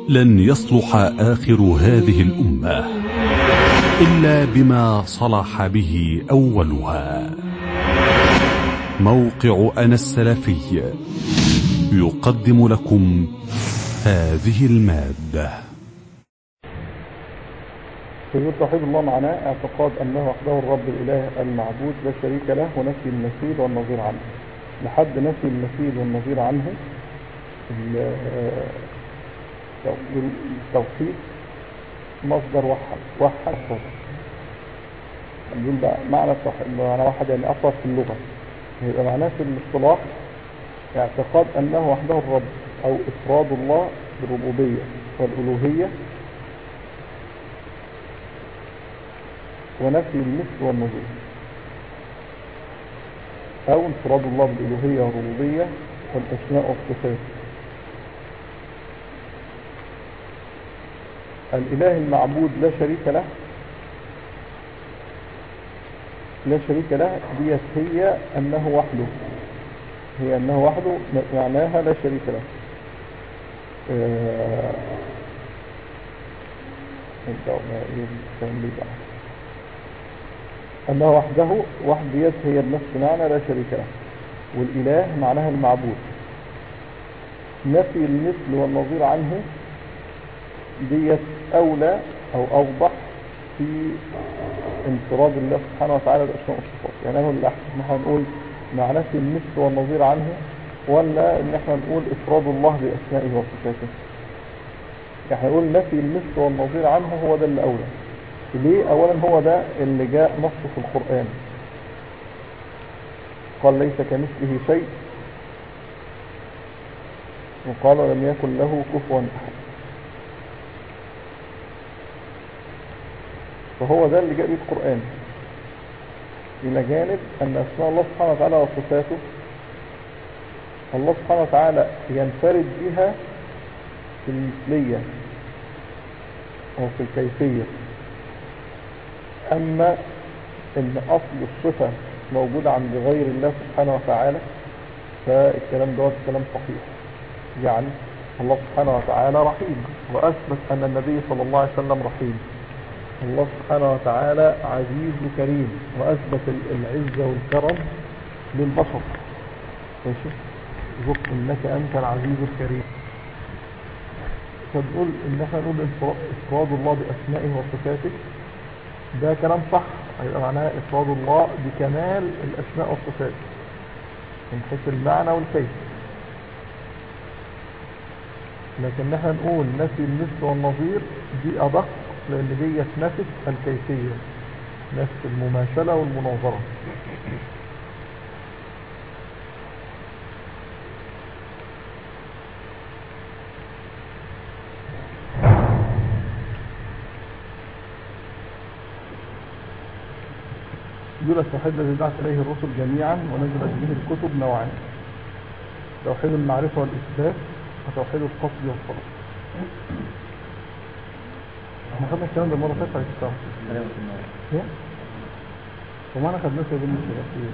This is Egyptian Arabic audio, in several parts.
لن يصلح آخر هذه الأمة إلا بما صلح به أولها موقع أنا السلفي يقدم لكم هذه المادة يقول توحيد الله معناه اعتقاد أنه وحده الرب الإله المعبود لا شريك له ونفي المثيل والنظير عنه لحد نفي المثيل والنظير عنه التوحيد مصدر وحد وحد نقول بقى معنى التوحيد معنى واحد يعني أصل في اللغة يبقى معناه في الاصطلاح اعتقاد أنه وحده الرب أو إفراد الله بالربوبية والألوهية ونفي المثل والنظير أو انفراد الله بالألوهية والربوبية والأسماء والصفات الإله المعبود لا شريك له لا شريك له ديت هي أنه وحده هي أنه وحده معناها لا شريك له آه أنه وحده وحديت هي النفس معنى لا شريك له والإله معناها المعبود نفي المثل والنظير عنه ديت أولى أو أوضح في انفراد الله سبحانه وتعالى بالأسماء والصفات يعني أنا الأحسن إن احنا نقول مع نفي المثل والنظير عنه ولا إن احنا نقول إفراد الله بأسمائه وصفاته يعني نقول نفي المثل والنظير عنه هو ده اللي أولى ليه أولا هو ده اللي جاء نصه في القرآن قال ليس كمثله شيء وقال لم يكن له كفوا أحد فهو ده اللي جاء به القرآن إلى جانب أن أسماء الله سبحانه وتعالى وصفاته الله سبحانه وتعالى ينفرد بها في المثلية أو في الكيفية أما أن أصل الصفة موجودة عند غير الله سبحانه وتعالى فالكلام دوت كلام صحيح يعني الله سبحانه وتعالى رحيم وأثبت أن النبي صلى الله عليه وسلم رحيم الله سبحانه وتعالى عزيز وكريم وأثبت العزة والكرم للبشر ماشي ذق إنك أنت العزيز الكريم فنقول إن احنا نقول إفراد الله بأسمائه وصفاته ده كلام صح هيبقى معناها إفراد الله بكمال الأسماء والصفات من حيث المعنى والكيف لكن احنا نقول نفي المثل والنظير دي أدق لأن دي نفس الكيفية نفس المماثلة والمناظرة يقول التوحيد الذي دعت إليه الرسل جميعا ونزلت به الكتب نوعان توحيد المعرفة والإثبات وتوحيد القصد والطلب احنا خدنا الكلام ده المرة اللي فاتت على الكتاب ايه؟ وما انا خدناه في بين الثلاثين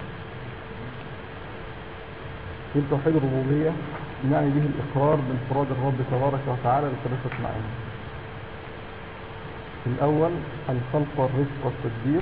في توحيد الربوبية يعني به الإقرار بانفراد الرب تبارك وتعالى بثلاثة معاني الأول الخلق والرزق والتدبير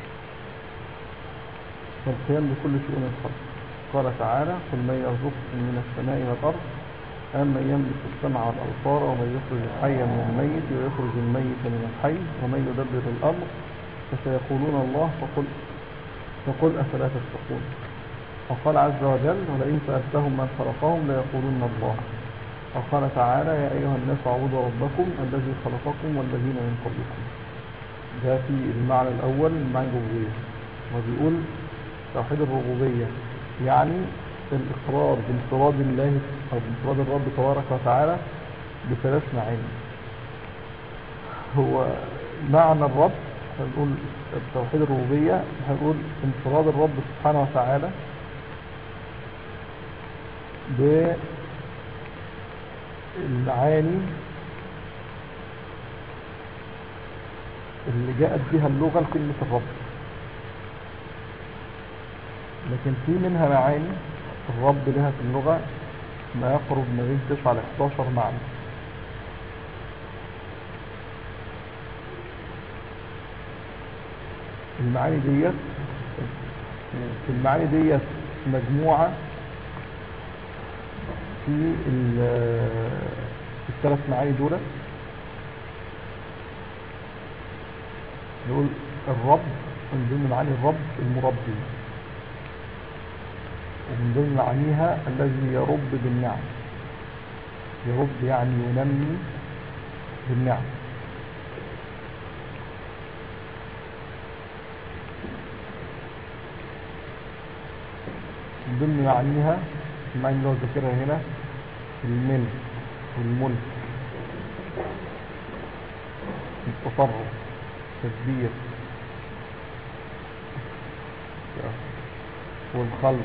والقيام بكل شؤون الخلق قال تعالى قل من يرزقكم من السماء والأرض أما يملك السمع والأبصار ومن يخرج الحي من الميت ويخرج الميت من الحي ومن يدبر الأمر فسيقولون الله فقل فقل أفلا تتقون وقال عز وجل ولئن سألتهم من خلقهم ليقولون الله وقال تعالى يا أيها الناس اعبدوا ربكم الذي خلقكم والذين من قبلكم ده في المعنى الأول المعنى الربوبية وبيقول توحيد الربوبية يعني الإقرار بانفراد الله أو بانفراد الرب تبارك وتعالى بثلاث معاني هو معنى الرب هنقول توحيد الربوبية هنقول انفراد الرب سبحانه وتعالى بالمعاني اللي جاءت بها اللغة لكلمة الرب لكن في منها معاني الرب لها في اللغة ما يقرب ما بين 9 ل 11 معنى المعاني ديت المعاني ديت مجموعة في ال- الثلاث معاني دول نقول الرب من ضمن معاني الرب المربي ومن ضمن معانيها الذي يرب بالنعم يرب يعني ينمي بالنعم من ضمن معانيها المعاني اللي هو ذاكرها هنا الملك والملك التصرف التدبير والخلق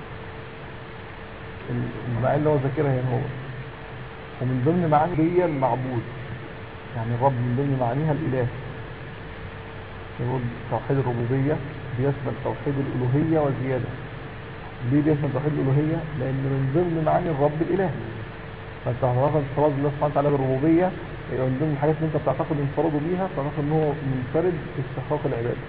المعاني اللي هو ذاكرها هنا هو ومن ضمن معاني هي المعبود يعني الرب من ضمن معانيها الاله يقول توحيد الربوبية بيشمل توحيد الالوهية وزيادة ليه بيشمل توحيد الالوهية لان من ضمن معاني الرب الاله فانت هتعتقد انفراد الله سبحانه وتعالى بالربوبية يبقى من ضمن الحاجات اللي انت بتعتقد انفراده بيها بتعتقد ان هو منفرد استحقاق العبادة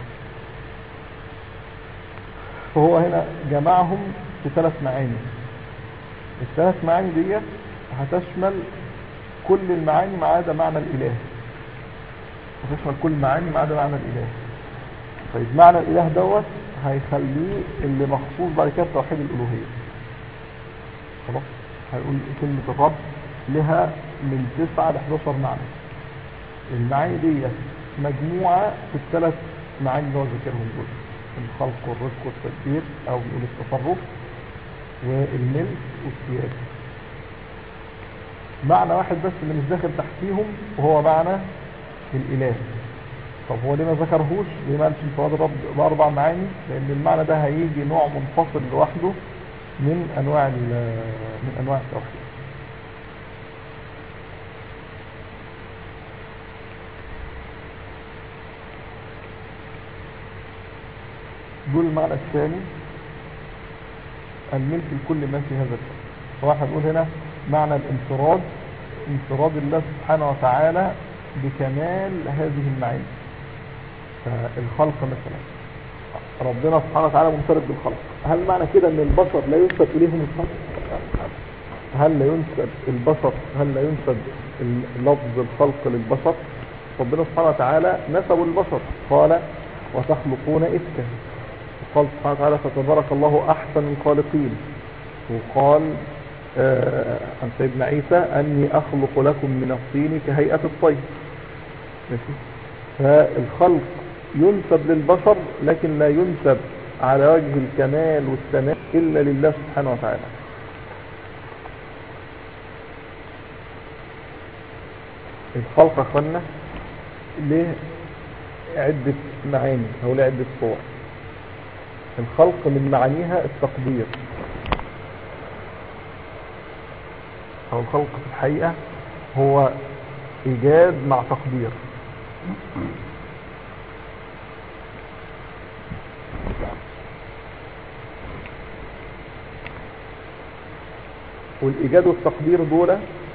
فهو هنا جمعهم في ثلاث معاني الثلاث معاني ديت هتشمل كل المعاني ما عدا معنى الاله هتشمل كل المعاني ما عدا معنى الاله طيب معنى الاله دوت هيخليه اللي مخصوص بعد كده توحيد الالوهيه خلاص هيقول كلمه الرب لها من 9 ل 11 معنى المعاني ديت مجموعه في الثلاث معاني اللي هو ذاكرهم دول الخلق والرزق والتدبير او نقول التصرف والملك والسياسه معنى واحد بس اللي مش داخل تحتيهم وهو معنى الاله طب هو ليه ما ذكرهوش ليه ما قالش انفراد الرب باربع معاني لان المعنى ده هيجي نوع منفصل لوحده من انواع من انواع التوحيد دول المعنى الثاني الملك لكل ما في هذا الكون فواحد نقول هنا معنى الانفراد انفراد الله سبحانه وتعالى بكمال هذه المعاني فالخلق مثلا ربنا سبحانه وتعالى منفرد بالخلق هل معنى كده ان البشر لا ينسب اليهم الخلق هل لا ينسب البشر هل لا ينسب لفظ الخلق للبشر ربنا سبحانه وتعالى نسب البشر قال وتخلقون إفكا وقال سبحانه وتعالى فتبارك الله أحسن الخالقين وقال آه عن سيدنا عيسى أني أخلق لكم من الطين كهيئة الطير ماشي فالخلق ينسب للبشر لكن لا ينسب على وجه الكمال والتمام إلا لله سبحانه وتعالى الخلق أخوانا له عدة معاني أو له عدة صور الخلق من معانيها التقدير أو الخلق في الحقيقة هو إيجاد مع تقدير والإيجاد والتقدير دول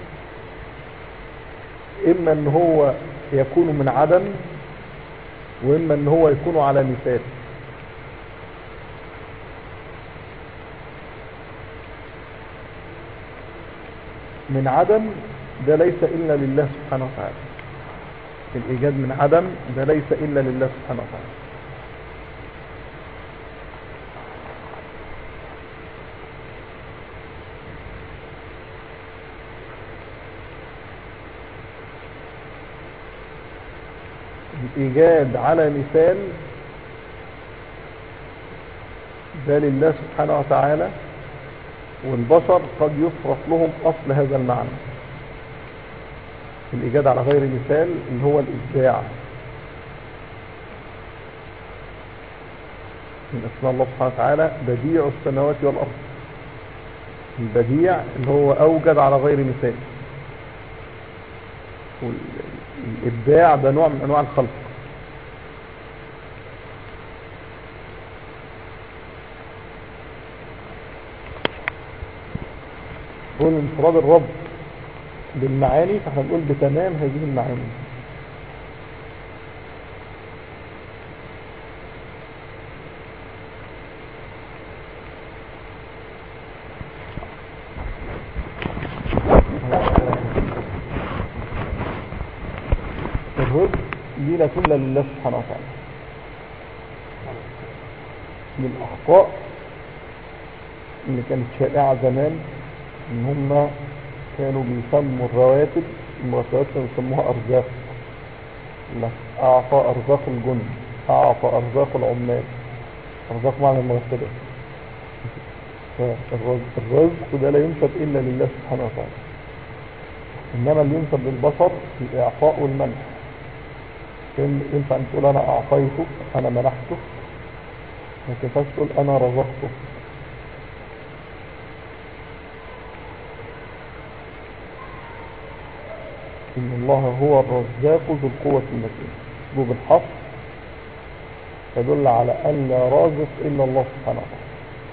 إما أن هو يكون من عدم وإما أن هو يكون على مثال من عدم ده ليس إلا لله سبحانه وتعالى الإيجاد من عدم ده ليس إلا لله سبحانه وتعالى الإيجاد على مثال ده لله سبحانه وتعالى والبشر قد يصرف لهم أصل هذا المعنى الإيجاد على غير مثال اللي هو الإبداع من أسماء الله سبحانه وتعالى بديع السماوات والأرض البديع اللي هو أوجد على غير مثال والإبداع ده نوع من أنواع الخلق هو انفراد الرب بالمعاني فاحنا بنقول بتمام هذه المعاني كاملة إلا لله سبحانه وتعالى من الأخطاء اللي كانت شائعة زمان إن هم كانوا بيسموا الرواتب المرتبات كانوا بيسموها أرزاق لك أعطى أرزاق الجند أعطى أرزاق العمال أرزاق معنى المرتبات فالرزق ده لا ينسب إلا لله سبحانه وتعالى إنما اللي ينسب للبشر الإعطاء والمنح ينفع أن تقول أنا أعطيته أنا منحته ما تنفعش تقول أنا رزقته إن الله هو الرزاق ذو القوة المتين أسلوب الحصر يدل على أن لا رازق إلا الله سبحانه وتعالى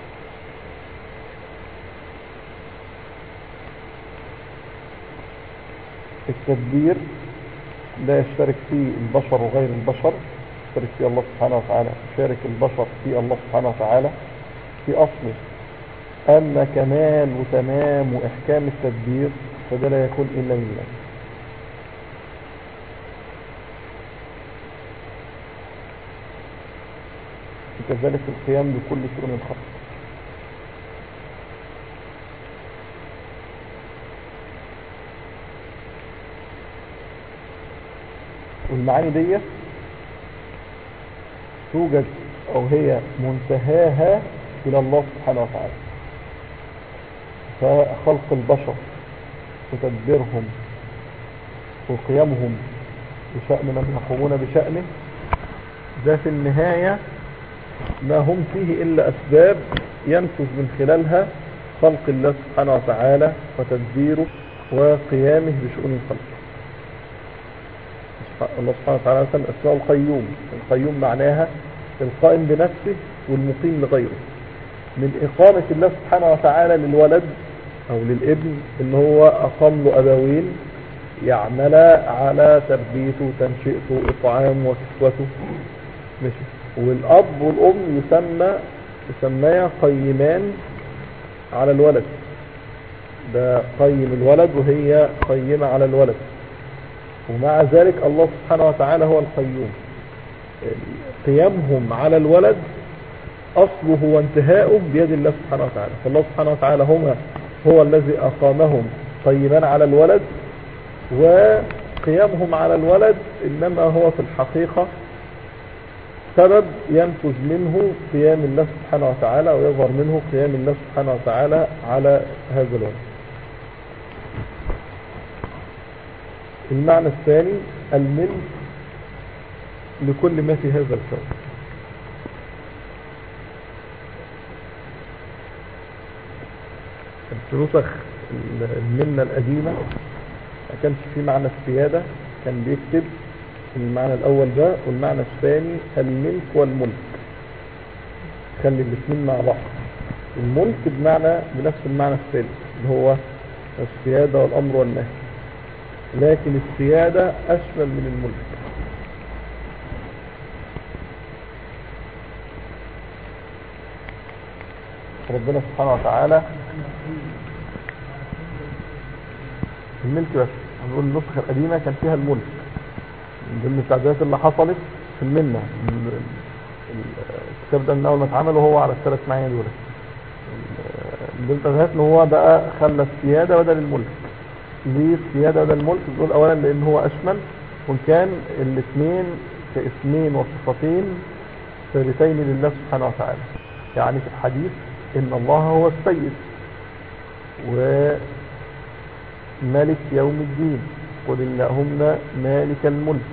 التدبير لا يشترك فيه البشر وغير البشر يشترك فيه الله سبحانه وتعالى يشارك البشر في الله سبحانه وتعالى في أصله أما كمال وتمام وإحكام التدبير فده لا يكون إلا لله وكذلك القيام بكل شؤون الخلق والمعاني دي توجد او هي منتهاها الى الله سبحانه وتعالى فخلق البشر وتدبيرهم وقيامهم بشأن من يقومون بشأنه ده في النهاية ما هم فيه إلا أسباب ينفذ من خلالها خلق الله سبحانه وتعالى وتدبيره وقيامه بشؤون الخلق الله سبحانه وتعالى مثلا اسمه القيوم القيوم معناها القائم بنفسه والمقيم لغيره من إقامة الله سبحانه وتعالى للولد أو للابن إن هو أقام له أبوين يعملا على تربيته تنشئته إطعامه وكسوته ماشي والأب والأم يسمى يسميا قيمان على الولد ده قيم الولد وهي قيمة على الولد ومع ذلك الله سبحانه وتعالى هو القيوم قيامهم على الولد أصله وانتهاؤه بيد الله سبحانه وتعالى فالله سبحانه وتعالى هما هو الذي أقامهم قيمان على الولد وقيامهم على الولد إنما هو في الحقيقة سبب ينفذ منه قيام الله سبحانه وتعالى ويظهر منه قيام الله سبحانه وتعالى على هذا الولد المعنى الثاني الملك لكل ما في هذا الكون في نسخ المنة القديمة ما كانش في معنى السيادة كان بيكتب المعنى الأول ده والمعنى الثاني الملك والملك خلي الاثنين مع بعض الملك بمعنى بنفس المعنى الثالث اللي هو السيادة والأمر والنهي لكن السيادة أشمل من الملك ربنا سبحانه وتعالى الملك بس هنقول النسخة القديمة كان فيها الملك من ضمن التعديلات اللي حصلت في المنة الكتاب ده من أول ما اتعمل وهو على الثلاث معاني دول من ضمن التعديلات ان هو بقى خلى السيادة بدل الملك ليه السيادة بدل الملك بنقول أولا لأن هو أشمل وإن كان الاثنين كاسمين وصفتين ثابتين لله سبحانه وتعالى يعني في الحديث إن الله هو السيد وملك يوم الدين قل اللهم مالك الملك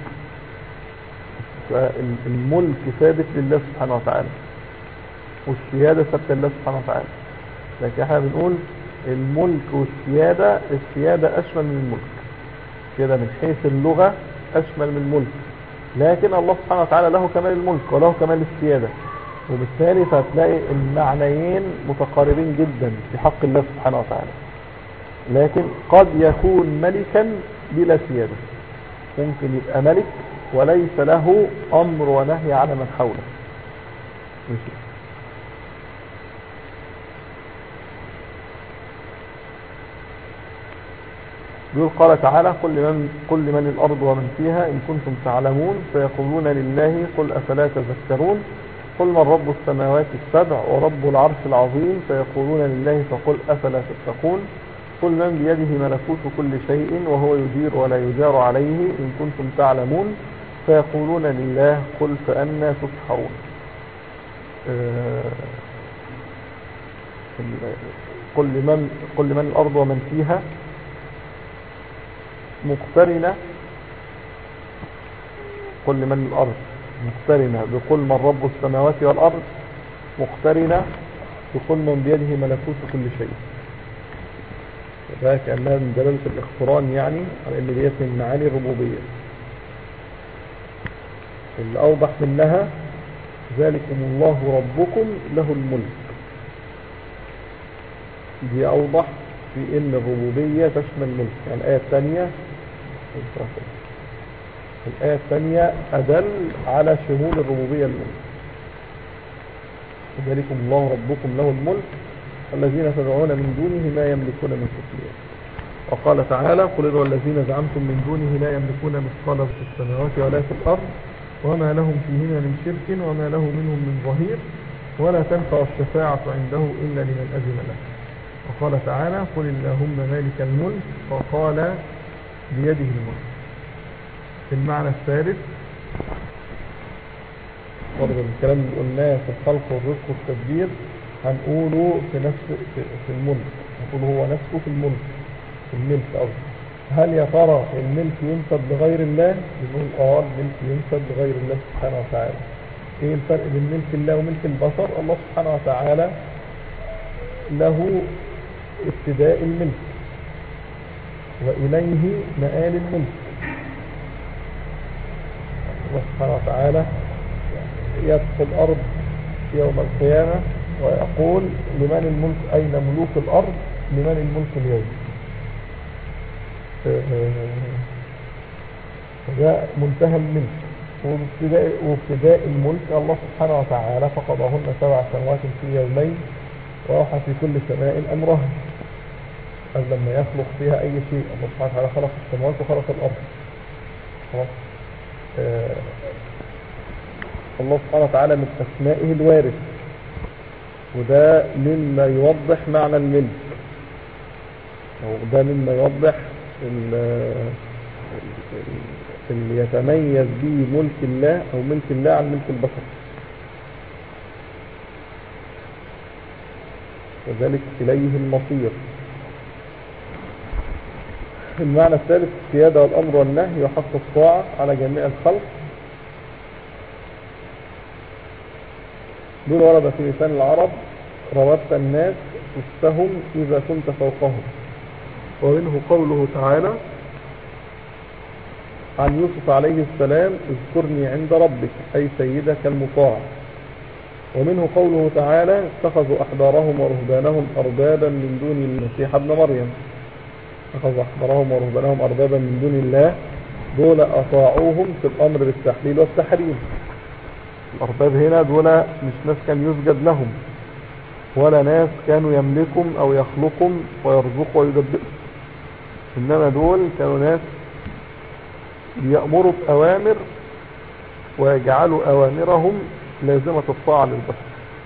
فالملك ثابت لله سبحانه وتعالى والسيادة ثابتة لله سبحانه وتعالى لكن احنا بنقول الملك والسيادة السيادة أشمل من الملك كده من حيث اللغة أشمل من الملك لكن الله سبحانه وتعالى له كمال الملك وله كمال السيادة وبالتالي فهتلاقي المعنيين متقاربين جدا في حق الله سبحانه وتعالى لكن قد يكون ملكا بلا سيادة ممكن يبقى ملك وليس له أمر ونهي على من حوله ماشي بيقول قال تعالى قل من, قل من الأرض ومن فيها إن كنتم تعلمون فيقولون لله قل أفلا تذكرون قل من رب السماوات السبع ورب العرش العظيم فيقولون لله فقل أفلا تتقون قل من بيده ملكوت كل شيء وهو يجير ولا يجار عليه إن كنتم تعلمون فيقولون لله قل فأنا تسحرون آه، قل لمن, قل لمن الأرض ومن فيها مقترنة قل لمن الأرض مقترنة بقل من رب السماوات والأرض مقترنة بقل من بيده ملكوت كل شيء ده كأنها من دلالة الاقتران يعني على ان ديت من معاني الربوبية اللي أوضح منها ذلكم الله ربكم له الملك دي أوضح في ان الربوبية تشمل الملك يعني الآية الثانية الآية الثانية أدل على شمول الربوبية الملك ذلكم الله ربكم له الملك الذين تدعون من دونه ما يملكون من قطمير وقال تعالى قل ادعوا الذين زعمتم من دونه لا يملكون مثقال في السماوات ولا في الأرض وما لهم فيهما من شرك وما له منهم من ظهير ولا تنفع الشفاعة عنده إلا لمن أذن له وقال تعالى قل اللهم مالك الملك وقال بيده الملك المعنى الثالث برضه الكلام اللي قلناه في الخلق والرزق والتدبير هنقوله في نفس في الملك هنقوله هو نفسه في الملك في الملك أصلا هل يا ترى الملك ينسب لغير الله بنقول اه الملك ينسب لغير الله سبحانه وتعالى ايه الفرق بين ملك الله وملك البشر الله سبحانه وتعالى له ابتداء الملك وإليه مآل الملك الله سبحانه وتعالى يدخل الأرض يوم القيامة ويقول لمن الملك أين ملوك الأرض لمن الملك اليوم ده منتهى الملك وابتداء, وابتداء الملك الله سبحانه وتعالى فقضاهن سبع سنوات في يومين وأوحى في كل سماء أمرها قبل لما يخلق فيها أي شيء الله سبحانه وتعالى خلق السماوات وخلق الأرض خلاص آه الله سبحانه وتعالى من أسمائه الوارث وده مما يوضح معنى الملك وده مما يوضح اللي يتميز به ملك الله أو ملك الله عن ملك البشر وذلك إليه المصير المعنى الثالث السيادة والأمر والنهي وحق الطاعة على جميع الخلق دول ورد في لسان العرب روبت الناس تستهم إذا كنت فوقهم ومنه قوله تعالى عن يوسف عليه السلام اذكرني عند ربك أي سيدك المطاع ومنه قوله تعالى اتخذوا أحبارهم ورهبانهم أربابا من دون المسيح ابن مريم اتخذوا أحبارهم ورهبانهم أربابا من دون الله دول أطاعوهم في الأمر بالتحليل والتحريم الأرباب هنا دول مش ناس كان يسجد لهم ولا ناس كانوا يملكهم أو يخلقهم ويرزقوا ويدبروا إنما دول كانوا ناس يأمروا بأوامر ويجعلوا أوامرهم لازمة الطاعة للبشر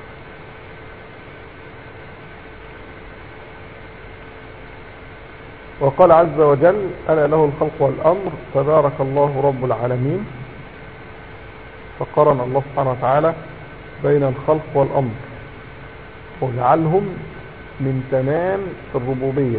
وقال عز وجل أنا له الخلق والأمر تبارك الله رب العالمين فقرن الله سبحانه وتعالى بين الخلق والأمر وجعلهم من تمام الربوبية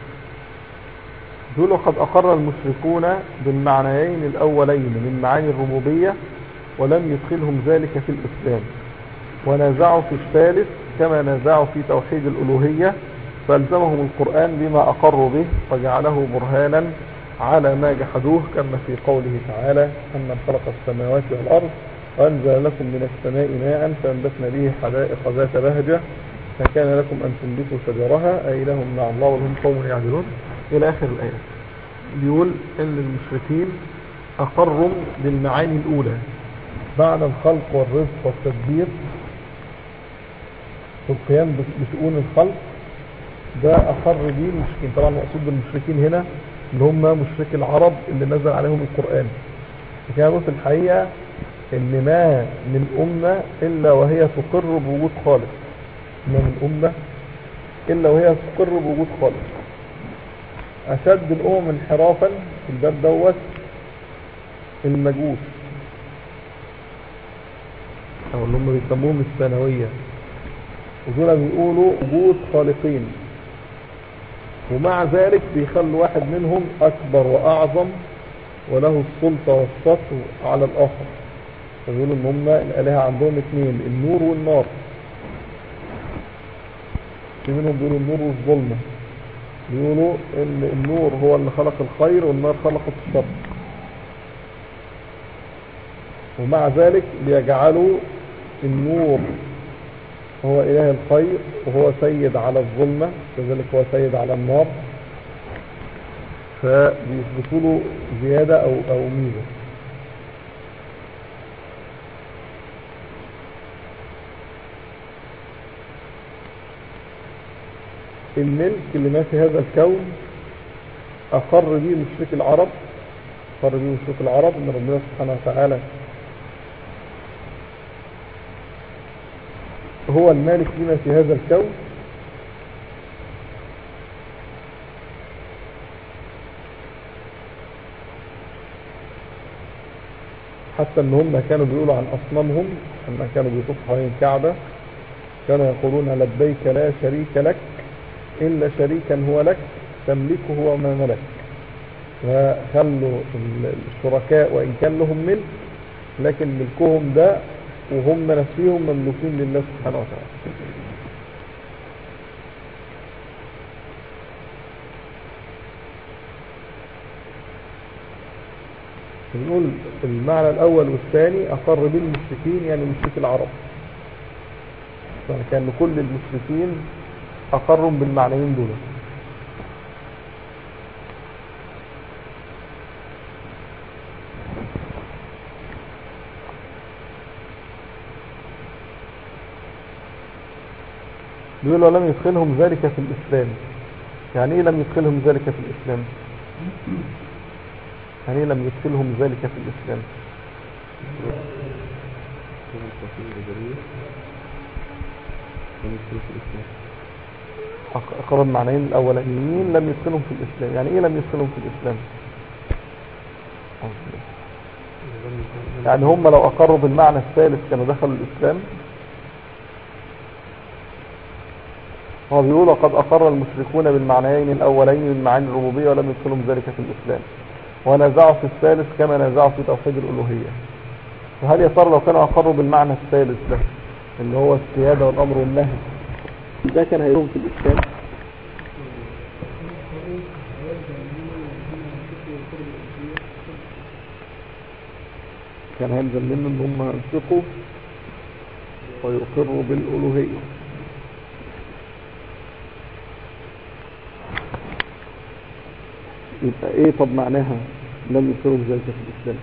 دول قد أقر المشركون بالمعنيين الأولين من معاني الربوبية ولم يدخلهم ذلك في الإسلام ونازعوا في الثالث كما نازعوا في توحيد الألوهية فالزمهم القرآن بما أقروا به وجعله برهانا على ما جحدوه كما في قوله تعالى أمن خلق السماوات والأرض وأنزل لكم من السماء ماء فأنبتنا به حدائق ذات بهجة فكان لكم أن تنبتوا شجرها أي لهم مع الله وهم قوم يعدلون إلى آخر الآية بيقول إن المشركين أقروا بالمعاني الأولى بعد الخلق والرزق والتدبير والقيام بشؤون الخلق ده أقر به المشركين طبعا المقصود بالمشركين هنا اللي هم مشركي العرب اللي نزل عليهم القرآن كانوا في الحقيقة ان ما من أمة إلا وهي تقر بوجود خالق ما من أمة إلا وهي تقر بوجود خالق أشد الأمم انحرافا في الباب دوت المجوس أو اللي هم بيسموهم الثانوية ودول بيقولوا وجود خالقين ومع ذلك بيخلوا واحد منهم أكبر وأعظم وله السلطة والسطو على الآخر فبيقولوا إن هم الآلهة عندهم اثنين النور والنار في منهم بيقولوا النور والظلمة بيقولوا إن النور هو اللي خلق الخير والنار خلقت الشر ومع ذلك بيجعلوا النور هو إله الخير وهو سيد على الظلمة كذلك هو سيد على النار فبيثبتوا له زيادة أو, أو ميزة الملك لما في هذا الكون أقر به مشرك العرب أقر به مشرك العرب أن ربنا سبحانه وتعالى هو المالك لما في هذا الكون حتى ان هم كانوا بيقولوا عن اصنامهم لما كانوا بيطوفوا حوالين الكعبة كانوا يقولون لبيك لا شريك لك الا شريكا هو لك تملكه وما ملك فخلوا الشركاء وان كان لهم ملك لكن ملكهم ده وهم نفسهم مملوكين لله سبحانه وتعالى بنقول المعنى الأول والثاني أقر به المشركين يعني مشرك العرب كان كل المشركين أقروا بالمعنيين دول بيقول ولم يدخلهم ذلك في الإسلام يعني ايه لم يدخلهم ذلك في الإسلام يعني ايه لم يدخلهم ذلك في الإسلام أقرب المعنيين الأولانيين لم يدخلهم في الإسلام يعني ايه لم يدخلهم في الإسلام يعني هم لو أقروا بالمعنى الثالث كانوا دخلوا الإسلام هو بيقول قد أقر المشركون بالمعنيين الأولين من معاني الربوبية ولم يدخلهم ذلك في الإسلام ونازعوا في الثالث كما نازعوا في توحيد الألوهية وهل يا ترى لو كانوا أقروا بالمعنى الثالث ده اللي هو السيادة والأمر والنهي ده كان هيدخلهم في الإسلام كان هيلزم منه ان هم ينفقوا ويقروا بالألوهية يبقى ايه طب معناها لم يذكروا ذلك في الاسلام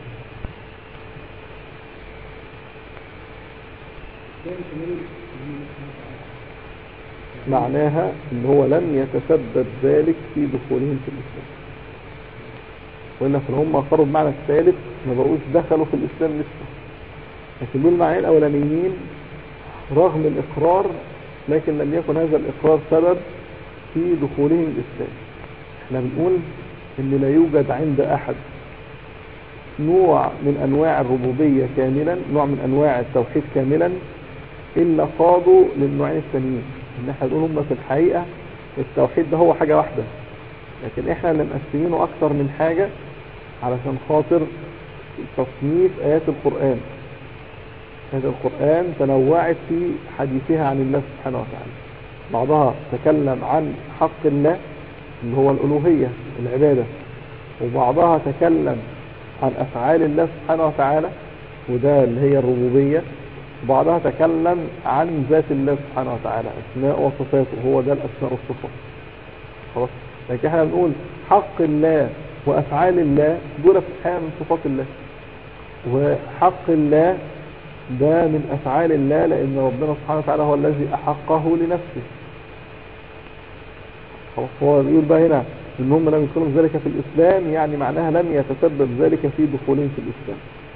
معناها ان هو لم يتسبب ذلك في دخولهم في الاسلام وإلا فهم أقروا بمعنى الثالث ما بقوش دخلوا في الإسلام لسه لكن دول المعنيين الأولانيين رغم الإقرار لكن لم يكن هذا الإقرار سبب في دخولهم الإسلام احنا بنقول ان لا يوجد عند احد نوع من انواع الربوبية كاملا نوع من انواع التوحيد كاملا الا خاضوا للنوعين الثانيين ان احنا نقول هم في الحقيقة التوحيد ده هو حاجة واحدة لكن احنا اللي مقسمينه اكتر من حاجة علشان خاطر تصنيف ايات القرآن ايات القرآن تنوعت في حديثها عن الله سبحانه وتعالى بعضها تكلم عن حق الله اللي هو الألوهية العبادة وبعضها تكلم عن أفعال الله سبحانه وتعالى وده اللي هي الربوبية وبعضها تكلم عن ذات الله سبحانه وتعالى أسماء وصفاته هو ده الأسماء والصفات خلاص لكن احنا بنقول حق الله وأفعال الله دول في الحقيقة من صفات الله وحق الله ده من أفعال الله لأن ربنا سبحانه وتعالى هو الذي أحقه لنفسه خلاص هو بيقول بقى هنا ان هم لم يدخلوا ذلك في الاسلام يعني معناها لم يتسبب ذلك في دخولهم في الاسلام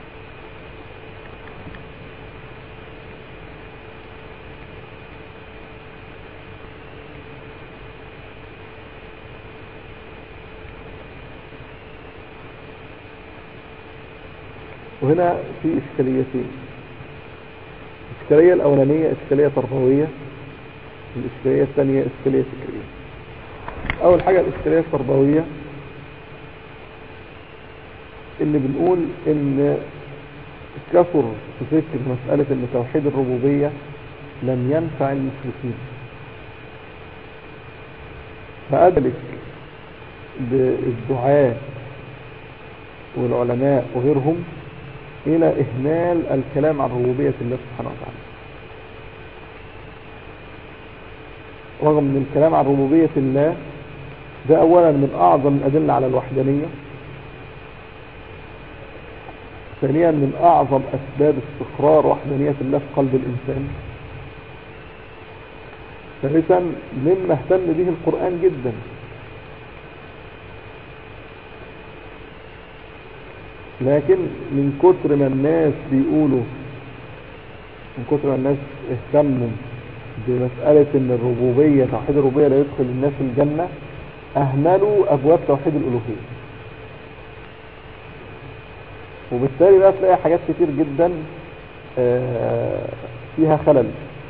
وهنا في إشكاليتين الإشكالية الأولانية إشكالية تربوية الإشكالية الثانية إشكالية فكرية أول حاجة الإشكالية التربوية اللي بنقول إن كثر في ذكر مسألة إن توحيد الربوبية لم ينفع المشركين فأدلك بالدعاء والعلماء وغيرهم إلى إهمال الكلام عن ربوبية الله سبحانه وتعالى رغم من الكلام عن ربوبية الله ده أولا من أعظم الأدلة على الوحدانية ثانيا من أعظم أسباب استقرار وحدانية الله في قلب الإنسان ثالثا مما اهتم به القرآن جدا لكن من كتر ما الناس بيقولوا من كتر ما الناس اهتموا بمسألة ان الربوبية توحيد الربوبية لا يدخل الناس الجنة اهملوا ابواب توحيد الالوهية وبالتالي بقى تلاقي حاجات كتير جدا فيها خلل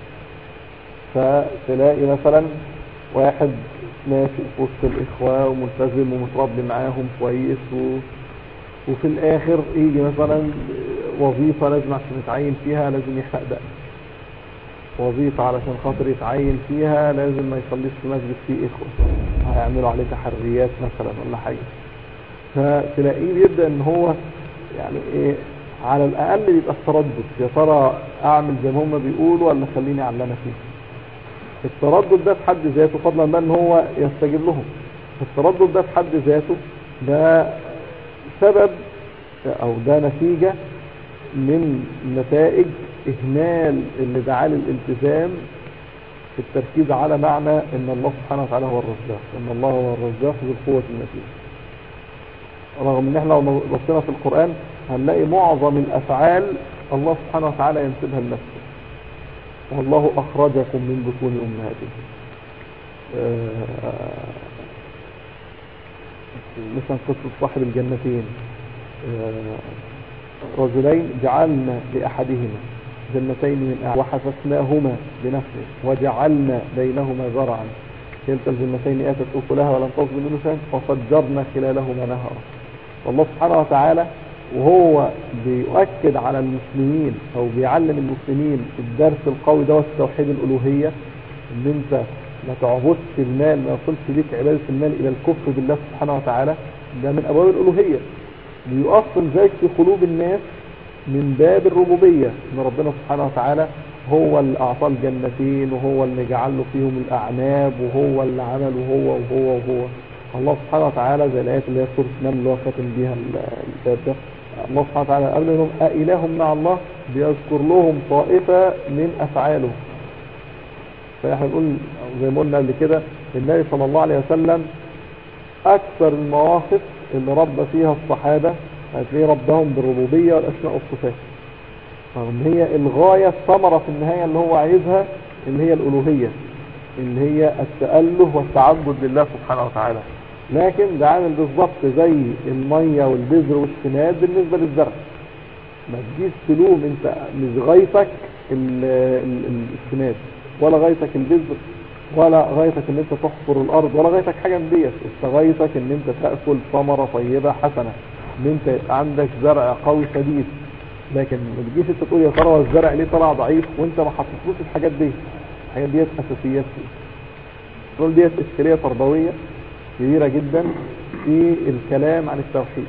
فتلاقي مثلا واحد ماشي في وسط الاخوة وملتزم ومتربي معاهم كويس و... وفي الاخر يجي مثلا وظيفة لازم عشان يتعين فيها لازم يحرق دقن وظيفة علشان خاطر يتعين فيها لازم ما يصليش في مسجد فيه اخوة هيعملوا عليه تحريات مثلا ولا حاجة فتلاقيه بيبدأ ان هو يعني ايه على الاقل يبقى التردد يا ترى اعمل زي ما هم بيقولوا ولا خليني على اللي انا فيه التردد ده في حد ذاته فضلا بقى ان هو يستجيب لهم التردد ده في حد ذاته ده سبب او ده نتيجة من نتائج اهمال اللي دعا للالتزام في التركيز على معنى ان الله سبحانه وتعالى هو الرزاق ان الله هو الرزاق ذو القوة المتين رغم ان احنا لو بصينا في القرآن هنلاقي معظم الافعال الله سبحانه وتعالى ينسبها لنفسه والله اخرجكم من بطون امهاتكم مثلا قصة صاحب الجنتين رجلين جعلنا لأحدهما جنتين من أعلى وحففناهما بنخل وجعلنا بينهما زرعا كلتا الجنتين آتت أكلها ولم تظلم منه شيئا وفجرنا خلالهما نهرا والله سبحانه وتعالى وهو بيؤكد على المسلمين أو بيعلم المسلمين الدرس القوي ده توحيد الألوهية ان انت ما تعبدش المال ما يصلش بيك عبادة المال إلى الكفر بالله سبحانه وتعالى ده من أبواب الألوهية بيؤصل ذلك في قلوب الناس من باب الربوبية ان ربنا سبحانه وتعالى هو اللي أعطى الجنتين وهو اللي جعل له فيهم الأعناب وهو اللي عمل وهو وهو وهو الله سبحانه وتعالى زي الآيات اللي هي سورة نمل اللي هو خاتم بيها الباب ده الله سبحانه وتعالى قبل انهم أإله مع الله بيذكر لهم طائفة من أفعاله فاحنا نقول زي ما قلنا قبل كده النبي صلى الله عليه وسلم أكثر المواقف اللي ربى فيها الصحابة هتلاقيه ربهم بالربوبية والأسماء والصفات رغم هي الغاية الثمرة في النهاية اللي هو عايزها اللي هي الألوهية اللي هي التأله والتعبد لله سبحانه وتعالى لكن ده عامل بالظبط زي المية والبذر والسماد بالنسبة للزرع ما تجيش تلوم انت مش غايتك السماد ولا غايتك البذر ولا غايتك ان انت تحفر الارض ولا غايتك حاجة من ديت انت غايتك ان انت تأكل ثمرة طيبة حسنة ان انت يبقى عندك زرع قوي شديد لكن ما تجيش انت تقول يا ترى هو الزرع ليه طلع ضعيف وانت ما حطيتلوش الحاجات دي الحاجات ديت اساسيات فيه دول ديت اشكالية تربوية كبيرة جدا في الكلام عن التوحيد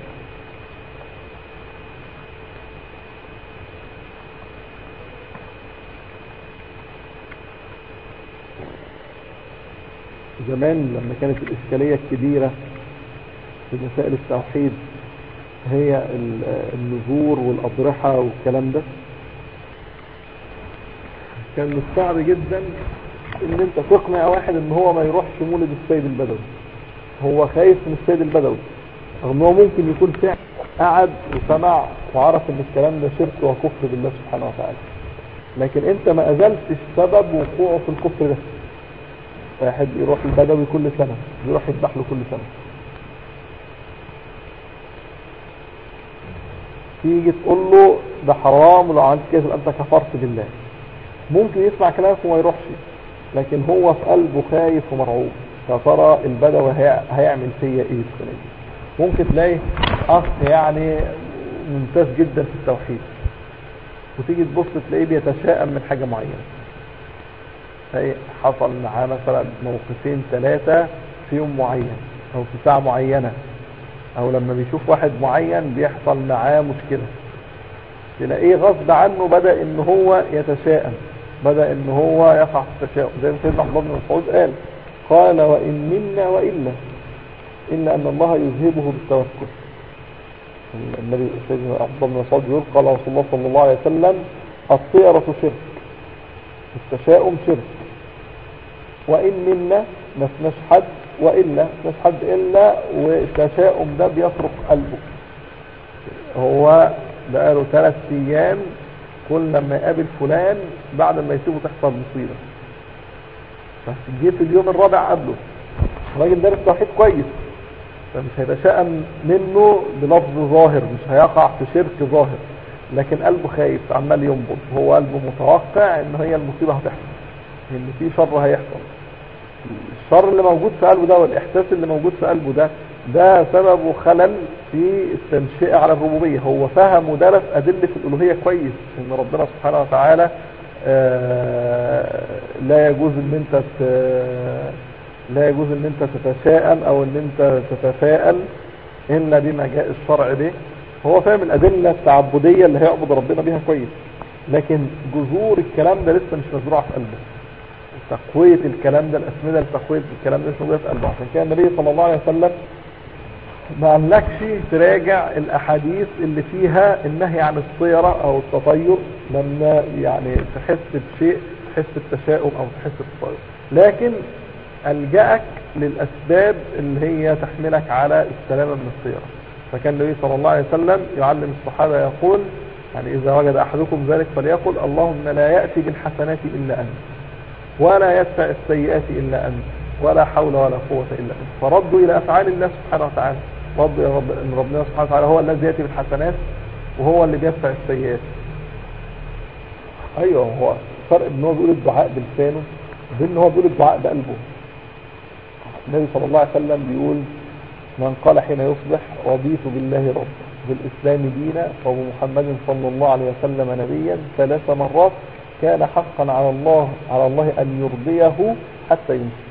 زمان لما كانت الإشكالية الكبيرة في مسائل التوحيد هي النذور والأضرحة والكلام ده كان من الصعب جدا ان انت تقنع واحد ان هو ما يروحش مولد السيد البدوي هو خايف من السيد البدوي رغم هو ممكن يكون فعلا قعد وسمع وعرف ان الكلام ده شرك وكفر بالله سبحانه وتعالى لكن انت ما ازلتش سبب وقوعه في الكفر ده واحد يروح البدوي كل سنة يروح يذبح له كل سنة تيجي تقول له ده حرام ولو عملت كده انت كفرت بالله ممكن يسمع كلامك وما يروحش لكن هو في قلبه خايف ومرعوب يا ترى البدوي هي- هيعمل فيا ايه السنه دي ممكن تلاقي اخ يعني ممتاز جدا في التوحيد وتيجي تبص تلاقيه بيتشائم من حاجه معينه تلاقي حصل معاه مثلا موقفين ثلاثه في يوم معين او في ساعه معينه او لما بيشوف واحد معين بيحصل معاه مشكله تلاقيه غصب عنه بدأ ان هو يتشائم بدأ ان هو يقع في التشاؤم زي ما سيدنا عبد الله بن مسعود قال قال وإن منا وإلا إلا أن الله يذهبه بالتوكل النبي سيدنا عبد الله بن مسعود يقول قال رسول الله صلى الله عليه وسلم الطيرة شرك التشاؤم شرك وإن منا ما فيناش حد وإلا ما فيناش حد إلا والتشاؤم ده بيطرق قلبه هو بقاله ثلاث ايام كل لما يقابل فلان بعد ما يسيبه تحصل مصيبه فجه في اليوم الرابع قبله الراجل دارس توحيد كويس فمش هيتشائم منه بلفظ ظاهر مش هيقع في شرك ظاهر لكن قلبه خايف عمال ينبض هو قلبه متوقع ان هي المصيبه هتحصل ان في شر هيحصل الشر اللي موجود في قلبه ده والاحساس اللي موجود في قلبه ده ده سببه خلل في التنشئة على الربوبية هو فهم ودرس أدلة الألوهية كويس إن ربنا سبحانه وتعالى آه، لا يجوز إن أنت ت- لا يجوز إن أنت تتشائم أو إن أنت تتفائل إلا بما جاء الشرع به هو فاهم الأدلة التعبدية اللي هيعبد ربنا بيها كويس لكن جذور الكلام ده لسه مش مزروعة في قلبه تقوية الكلام ده الأسمدة لتقوية الكلام ده مش موجودة في قلبه عشان كده النبي صلى الله عليه وسلم ما قالكش تراجع الأحاديث اللي فيها النهي عن الطيرة أو التطير لما يعني تحس بشيء تحس بالتشاؤم أو تحس بالتطير لكن ألجأك للأسباب اللي هي تحملك على السلامة من الطيرة فكان النبي صلى الله عليه وسلم يعلم الصحابة يقول يعني إذا وجد أحدكم ذلك فليقل اللهم لا يأتي بالحسنات إلا أنت ولا يدفع السيئات إلا أنت ولا حول ولا قوة إلا أنت فردوا إلى أفعال الله سبحانه وتعالى ردوا يا رب إن ربنا سبحانه وتعالى هو الذي يأتي بالحسنات وهو اللي بيدفع السيئات أيوه هو فرق إن هو بيقول الدعاء بلسانه وبين إن هو بيقول الدعاء بقلبه النبي صلى الله عليه وسلم بيقول من قال حين يصبح رضيت بالله رب بالإسلام دينا وبمحمد صلى الله عليه وسلم نبيا ثلاث مرات كان حقا على الله على الله أن يرضيه حتى يمشي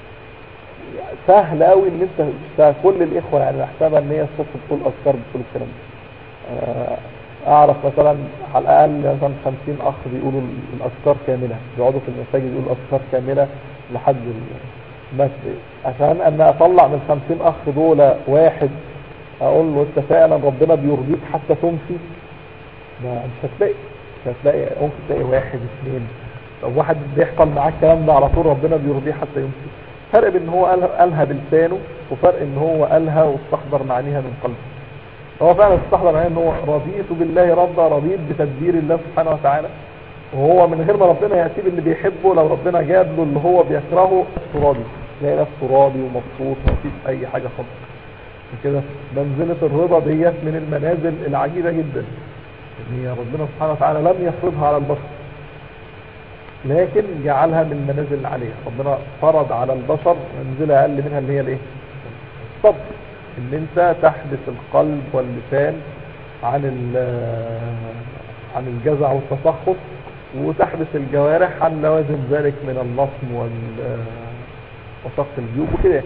سهل قوي ان انت تشتغل كل الاخوه يعني احسبها ان هي الصبح بتقول اذكار بتقول الكلام ده آه، اعرف مثلا على الاقل مثلا 50 اخ بيقولوا الاذكار كامله بيقعدوا في المساجد يقولوا اذكار كامله لحد ال- بس عشان ان اطلع من 50 اخ دول واحد اقول له انت فعلا ربنا بيرضيك حتى تمشي ما مش هتلاقي مش هتلاقي ممكن تلاقي واحد اثنين لو واحد بيحصل معاه الكلام ده على طول ربنا بيرضيه حتى يمشي فرق بين هو قال- قالها بلسانه وفرق ان هو قالها واستحضر معانيها من قلبه هو فعلا استحضر معانيها ان هو رضيت بالله رضا رضيت بتدبير الله سبحانه وتعالى وهو من غير ما ربنا يأتي باللي بيحبه لو ربنا جاب له اللي هو بيكرهه نفسه راضي تلاقي نفسه راضي ومبسوط ومفيش اي حاجه خالص عشان كده منزله الرضا ديت من المنازل العجيبه جدا ان هي ربنا سبحانه وتعالى لم يفرضها على البشر لكن جعلها من المنازل العالية ربنا فرض على البشر منزلة أقل منها اللي هي الايه الصبر ان انت تحبس القلب واللسان عن ال- عن الجزع والتسخط وتحبس الجوارح عن لوازم ذلك من اللصم وال وشق الجيوب وكده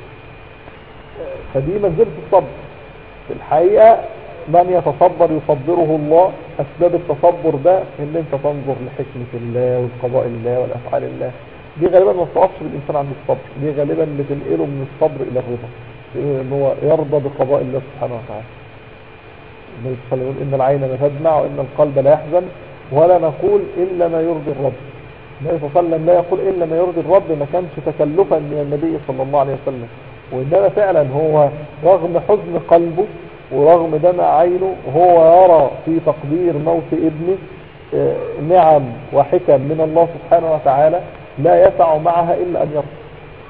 فدي منزلة الصبر في الحقيقة من يتصبر يصبره الله أسباب التصبر ده إن أنت تنظر لحكمة الله والقضاء الله والأفعال الله دي غالبا ما بتقفش بالإنسان عند الصبر دي غالبا اللي تنقله من الصبر إلى الرضا إن هو يرضى بقضاء الله سبحانه وتعالى النبي صلى الله عليه وسلم يقول إن العين لا تدمع وإن القلب لا يحزن ولا نقول إلا ما يرضي الرب النبي صلى الله عليه وسلم لا يقول إلا ما يرضي الرب ما كانش تكلفا من النبي صلى الله عليه وسلم وإنما فعلا هو رغم حزن قلبه ورغم دمع عينه هو يرى في تقدير موت ابنه آه، نعم وحكم من الله سبحانه وتعالى لا يسع معها إلا أن يرضى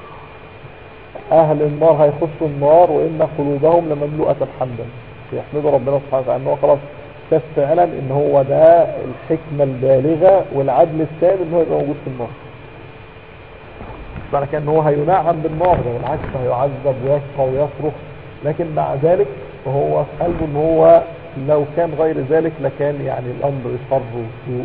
أهل النار هيخشوا النار وإن قلوبهم لمملوءة حمدا يحمدوا ربنا سبحانه وتعالى إن هو خلاص شاف فعلا إن هو ده الحكمة البالغة والعدل التام إن هو يبقى موجود في النار معنى كان إن هو هينعم بالنار ده بالعكس هيعذب ويشقى ويصرخ لكن مع ذلك فهو في قلبه إن هو لو كان غير ذلك لكان يعني الأمر شر وسوء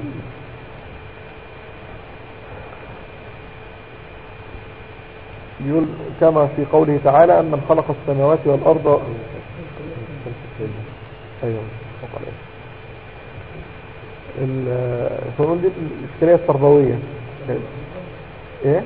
يقول كما في قوله تعالى أمن خلق السماوات والأرض أيوة الفنون دي الإشكالية التربوية إيه؟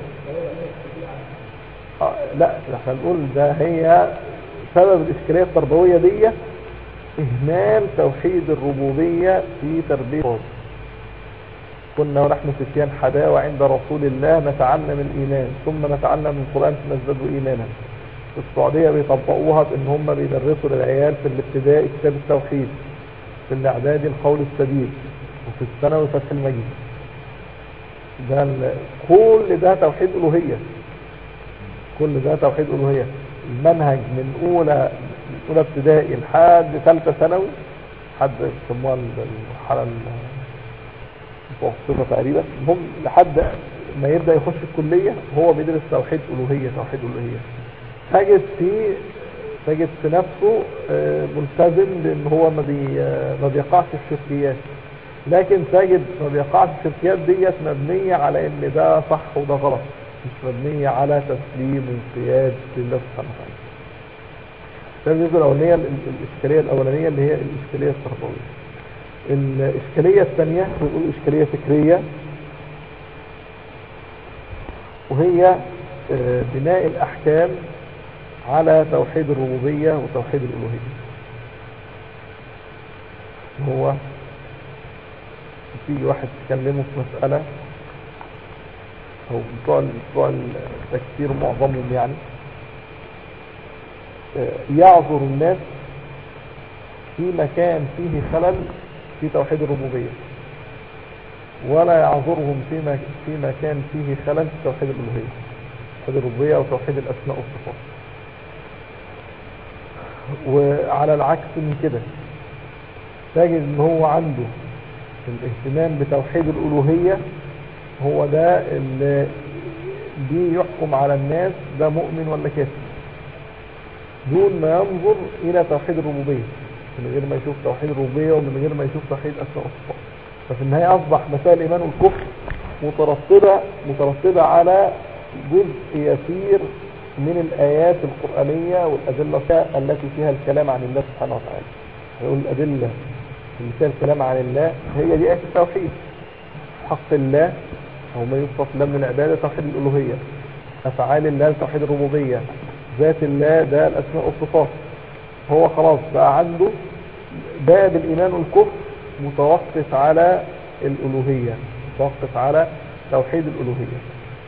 آه لا احنا نقول ده هي سبب الإشكالية التربوية دي إهمال توحيد الربوبية في تربية الأطفال. كنا ونحن فتيان حداوة عند رسول الله نتعلم الإيمان ثم نتعلم القرآن فنزداد إيمانا في السعودية بيطبقوها بأن هم بيدرسوا للعيال في الابتدائي كتاب التوحيد في الإعدادي القول السديد وفي الثانوي فتح المجيد ده ال- كل ده توحيد ألوهية كل ده توحيد ألوهية المنهج من أولى من أولى ابتدائي لحد ثالثة ثانوي لحد يسموها المرحلة ال- متوسطة تقريبا هم لحد ما يبدأ يخش الكلية هو بيدرس توحيد ألوهية توحيد ألوهية تجد في تجد في نفسه آه، ملتزم بأن هو ما, بي آه، ما بيقعش في الشركيات لكن تجد ما بيقعش في الشركيات ديت مبنية على ان ده صح وده غلط مش مبنية على تسليم وانقياد لله سبحانه وتعالى ده الجزء الأولانية ال- ال- الإشكالية الأولانية اللي هي الإشكالية التربوية الإشكالية الثانية بنقول إشكالية فكرية وهي آه، بناء الأحكام على توحيد الربوبية وتوحيد الألوهية هو تيجي واحد تكلمه في مسألة أو بتوع بتوع التكفير معظمهم يعني آه، يعذر الناس في مكان فيه خلل في توحيد الربوبية ولا يعذرهم في مك- في مكان فيه خلل في توحيد الألوهية توحيد الربوبية أو توحيد الأسماء والصفات وعلى العكس من كده تجد ان هو عنده الاهتمام بتوحيد الألوهية هو ده اللي دي يحكم على الناس ده مؤمن ولا كافر دون ما ينظر إلى توحيد الربوبية من غير ما يشوف توحيد الربوبية ومن غير ما يشوف توحيد أسماء والصفات ففي النهاية أصبح مسائل الإيمان والكفر مترتبة مترتبة على جزء يسير من الآيات القرآنية والأدلة التي فيها الكلام عن الله سبحانه وتعالى يقول الأدلة اللي فيها الكلام عن الله هي دي آية التوحيد حق الله أو ما يوصف له من العبادة توحيد الألوهية أفعال الله توحيد الربوبية ذات الله ده الأسماء والصفات هو خلاص بقى عنده باب الإيمان والكفر متوقف على الألوهية متوقف على توحيد الألوهية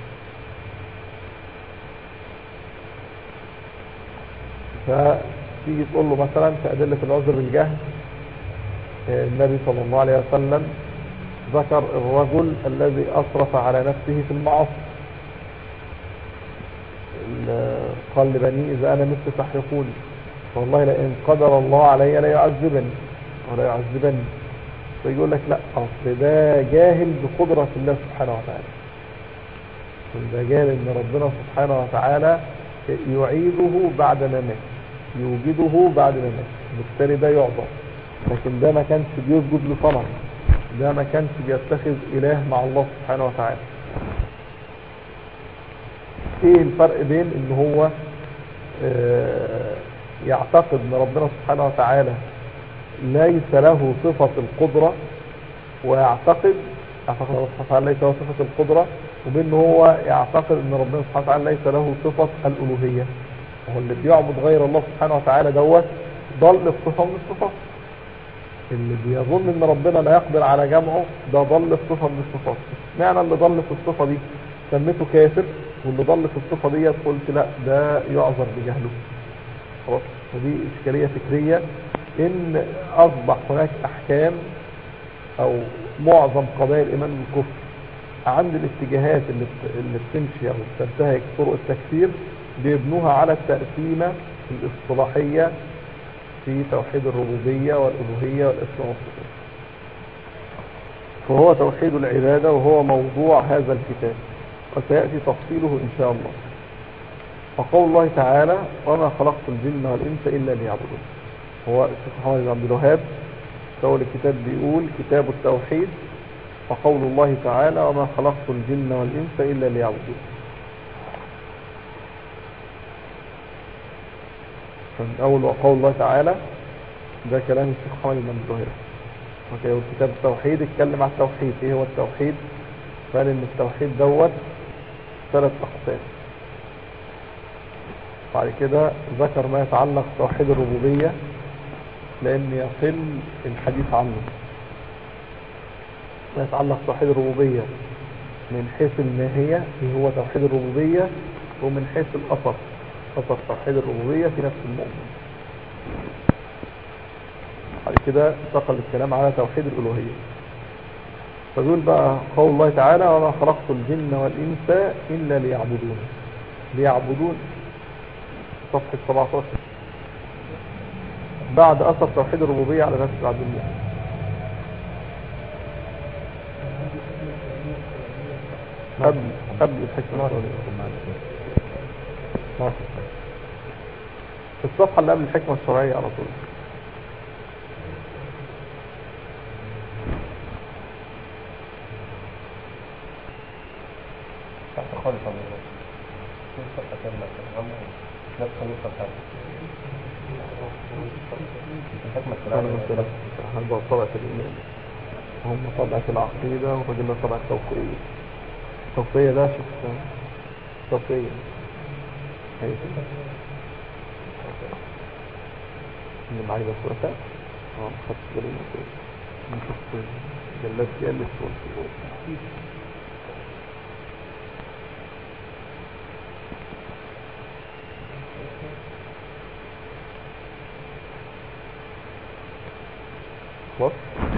فتيجي تقول له مثلا في أدلة العذر بالجهل آه، النبي صلى الله عليه وسلم ذكر الرجل الذي أسرف على نفسه في المعاصي ال- قال لبني إذا أنا مت فاحرقوني والله لئن قدر الله علي لا يعذبني ولا يعذبني فيقول لك لا أصل ده جاهل بقدرة الله سبحانه وتعالى ده جاهل ان ربنا سبحانه وتعالى يعيده بعد ما مات يوجده بعد ما مات بالتالي ده يعذر لكن ده ما كانش بيسجد لصنم ده ما كانش بيتخذ اله مع الله سبحانه وتعالى ايه الفرق بين ان هو آه، يعتقد ان ربنا سبحانه وتعالى ليس له صفة القدرة ويعتقد يعتقد ان الله سبحانه وتعالى ليس له صفة القدرة وبين هو يعتقد ان ربنا سبحانه وتعالى ليس له صفة الألوهية وهو اللي بيعبد غير الله سبحانه وتعالى دوت ضل في صفة من الصفات اللي بيظن ان ربنا لا يقدر على جمعه ده ضل في صفة من الصفات معنى اللي ضل في الصفة دي سميته كافر واللي ضل في الصفة ديت قلت لا ده يعذر بجهله خلاص ودي إشكالية فكرية إن أصبح هناك أحكام أو معظم قضايا الإيمان بالكفر عند الاتجاهات اللي بت- اللي بتمشي أو بتنتهك طرق التكفير بيبنوها على التقسيمة الاصطلاحية في توحيد الربوبية والألوهية والأسماء والصفات فهو توحيد العبادة وهو موضوع هذا الكتاب وسيأتي تفصيله إن شاء الله وقول الله تعالى وما خلقت الجن والإنس إلا ليعبدون هو الشيخ محمد بن عبد الوهاب في أول الكتاب بيقول كتاب التوحيد وقول الله تعالى وما خلقت الجن والإنس إلا ليعبدون من أول وقول الله تعالى ده كلام الشيخ محمد بن عبد الوهاب اوكي وكتاب التوحيد اتكلم عن التوحيد ايه هو التوحيد قال ان التوحيد دوت ثلاث اقسام بعد كده ذكر ما يتعلق بتوحيد الربوبية لان يقل الحديث عنه ما يتعلق بتوحيد الربوبية من حيث الماهية ايه هو توحيد الربوبية ومن حيث الاثر اثر توحيد الربوبية في نفس المؤمن بعد كده انتقل الكلام على توحيد الألوهية فدول بقى قول الله تعالى وما خلقت الجن والإنس إلا ليعبدون ليعبدون صفحة 17 بعد أثر توحيد الربوبية على نفس العبد المؤمن قبل قبل الحكمة الشرعية. الصفحة اللي قبل الحكمة الشرعية على طول تحت خالص عن الله في صفحة كاملة تتغمر نفس النقطة بتاعتك الحكمة أنا الشرعية مثلا هنبقى طبعة الإيمان هم طبعة العقيدة وفجلنا طبعة التوقية التوقية ده شوف توقية هي كده. اللي معايا بس وقتها اه خدت بالي من كده نشوف جلاد جلد والصور خلاص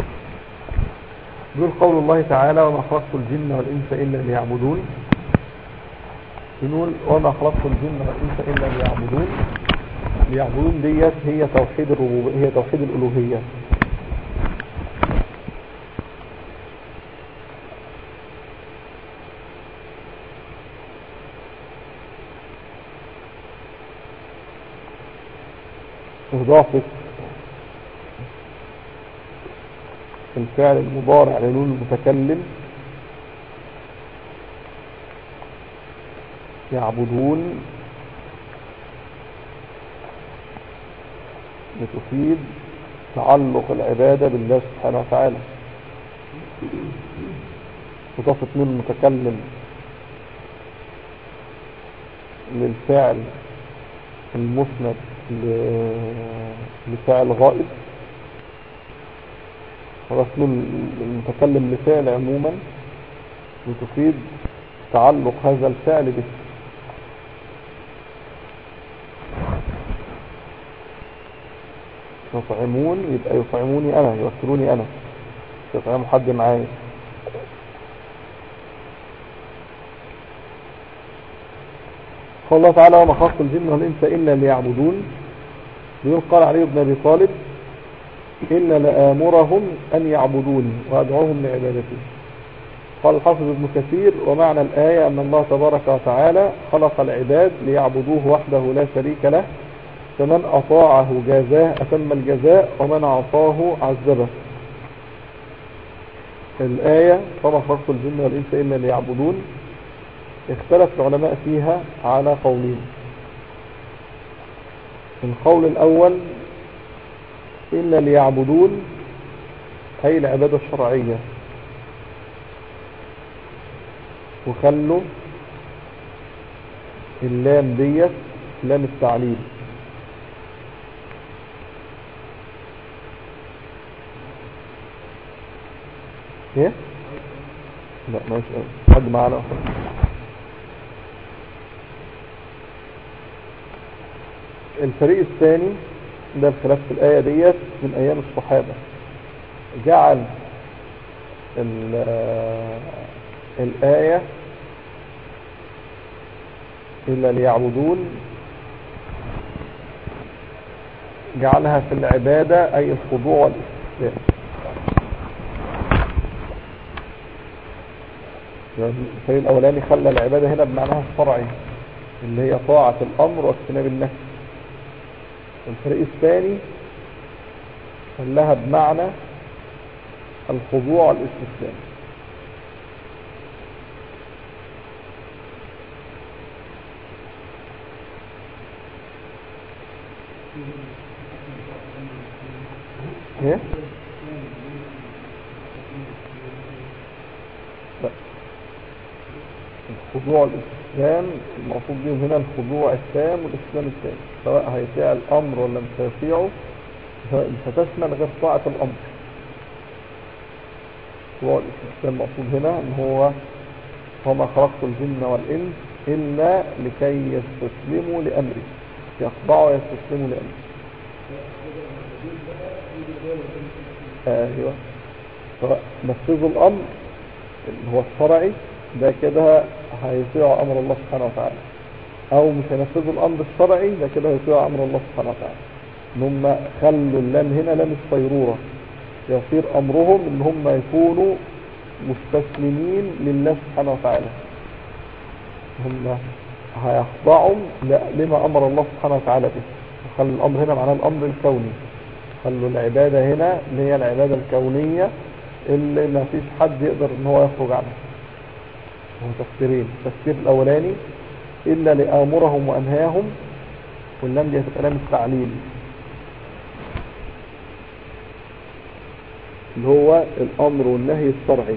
بيقول قول الله تعالى وما خلقت الجن والإنس إلا ليعبدون بنقول وما خلقت الجن والإنس إلا ليعبدون ليعبدون ديت هي توحيد الربوبية هي توحيد الألوهية إضافة الفعل المضارع لنون المتكلم يعبدون بتفيد تعلق العبادة بالله سبحانه وتعالى إضافة نون المتكلم للفعل المسند ل- لفعل غائب رسم المتكلم لفعل عموما وتفيد تعلق هذا الفعل به يطعمون يبقى يطعموني انا يوكلوني انا يطعموا حد معايا قال الله تعالى وما خلقت الجن والانس الا ليعبدون بيقول قال علي بن ابي طالب إلا لآمرهم أن يعبدوني وأدعوهم لعبادتي قال الحافظ ابن كثير ومعنى الآية أن الله تبارك وتعالى خلق العباد ليعبدوه وحده لا شريك له فمن أطاعه جازاه أتم الجزاء ومن عصاه عذبه الآية وما خلقت الجن والإنس إلا ليعبدون اختلف العلماء فيها على قولين القول الأول إلا ليعبدون هي العبادة الشرعية وخلوا اللام ديت لام التعليل ايه لا ماشي حد معانا الفريق الثاني ده الخلاف في الآية ديت من أيام الصحابة جعل ال- آه، الآية إلا ليعبدون جعلها في العبادة أي الخضوع والاستسلام يعني الفريق الأولاني خلى العبادة هنا بمعناها الشرعي اللي هي طاعة الأمر واجتناب النهي والفريق الثاني خلاها بمعنى الخضوع والاستسلام ايه لا الخضوع والاستسلام المقصود بهم هنا الخضوع التام والاستسلام التام سواء هيطيع الامر ولا مش هيطيعه مش هتشمل غير طاعة الامر الخضوع والاستسلام مقصود هنا ان هو وما خلقت الجن والانس الا لكي يستسلموا لامري يخضعوا ويستسلموا لامري ايوه سواء نفذوا الامر اللي هو الشرعي ده كده هيطيعوا امر الله سبحانه وتعالى او مش هينفذوا الامر الشرعي ده كده هيطيعوا امر الله سبحانه وتعالى ان هم خلوا اللام هنا لام الصيرورة يصير امرهم ان هم يكونوا مستسلمين لله سبحانه وتعالى هم هيخضعوا ل- لما امر الله سبحانه وتعالى به خلوا الامر هنا معناه الامر الكوني خلوا العبادة هنا اللي هي العبادة الكونية اللي ما فيش حد يقدر ان هو يخرج عنها هو تفسيرين التفسير الاولاني الا لامرهم وانهاهم واللام دي هتبقى لام التعليل اللي هو الامر والنهي الشرعي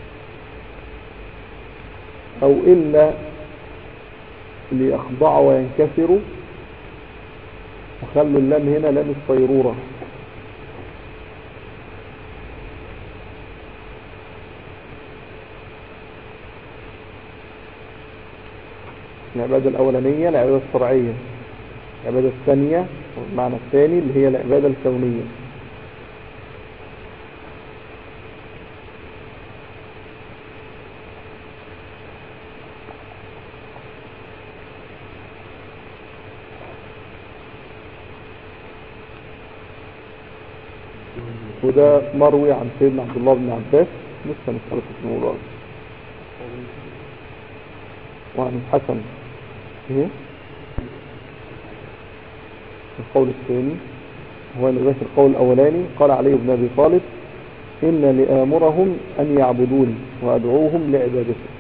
او الا ليخضعوا وينكسروا وخلوا اللام هنا لام الصيرورة العبادة الأولانية العبادة الشرعية العبادة الثانية والمعنى الثاني اللي هي العبادة الكونية وده مروي عن سيدنا عبد الله بن عباس لسه مسألة في الموضوع ده. وعن الحسن ايه القول الثاني هو اللي ذاك القول الأولاني قال علي بن أبي طالب إن لآمرهم أن يعبدوني وأدعوهم لعبادتي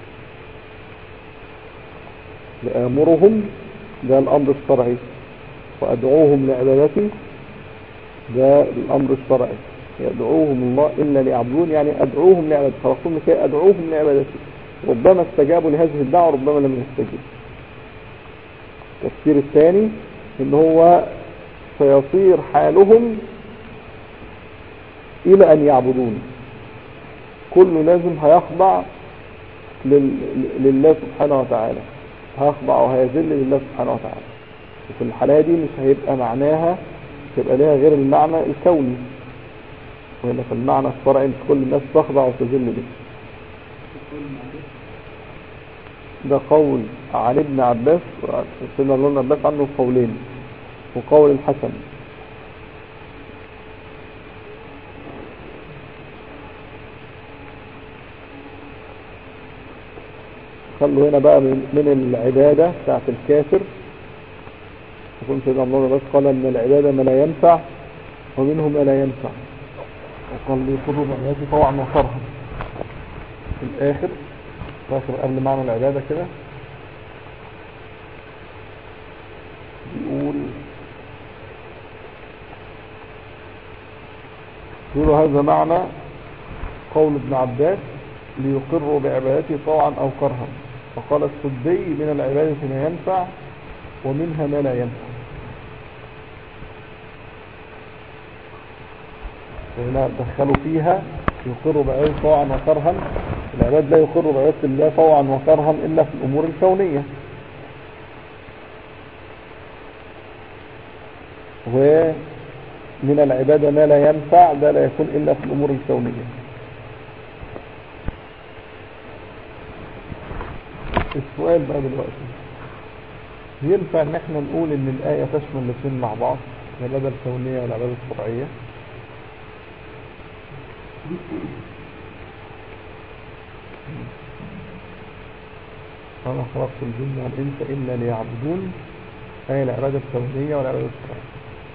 لآمرهم ده الأمر الشرعي وأدعوهم لعبادتي ده الأمر الشرعي يدعوهم الله إلا ليعبدون يعني أدعوهم لعبادتي خلقتهم لكي أدعوهم لعبادتي ربما استجابوا لهذه الدعوة ربما لم يستجيبوا التفسير الثاني ان هو سيصير حالهم الى ان يعبدون كل لازم هيخضع لل... لله سبحانه وتعالى هيخضع وهيذل لله سبحانه وتعالى وفي الحالة دي مش هيبقى معناها تبقى لها غير المعنى الكوني وهنا في المعنى الشرعي مش كل الناس تخضع وتذل به ده قول علي بن عباس سيدنا الله بن عباس عنه قولين وقول الحسن خلوا هنا بقى من, من العبادة بتاعت الكافر يقول سيدنا الله بن عباس قال ان العبادة ما لا ينفع ومنه ما لا ينفع وقال لي خذوا بعبادتي طوعا وكرها في الاخر فاكر قبل معنى العبادة كده بيقول يقول هذا معنى قول ابن عباس ليقروا بعبادته طوعا او كرها فقال السدي من العبادة ما ينفع ومنها ما لا ينفع فهنا دخلوا فيها يقر بعبادته طوعا وكرها العباد لا يقر بعبادة الله طوعا وكرها إلا في الأمور الكونية ومن العبادة ما لا ينفع ده لا يكون إلا في الأمور الكونية السؤال بقى دلوقتي ينفع ان احنا نقول ان الآية تشمل الاثنين مع بعض العبادة الكونية والعبادة الشرعية وما خلقت الجن والإنس إلا ليعبدون أي العبادة الكونية والعبادة الشرعية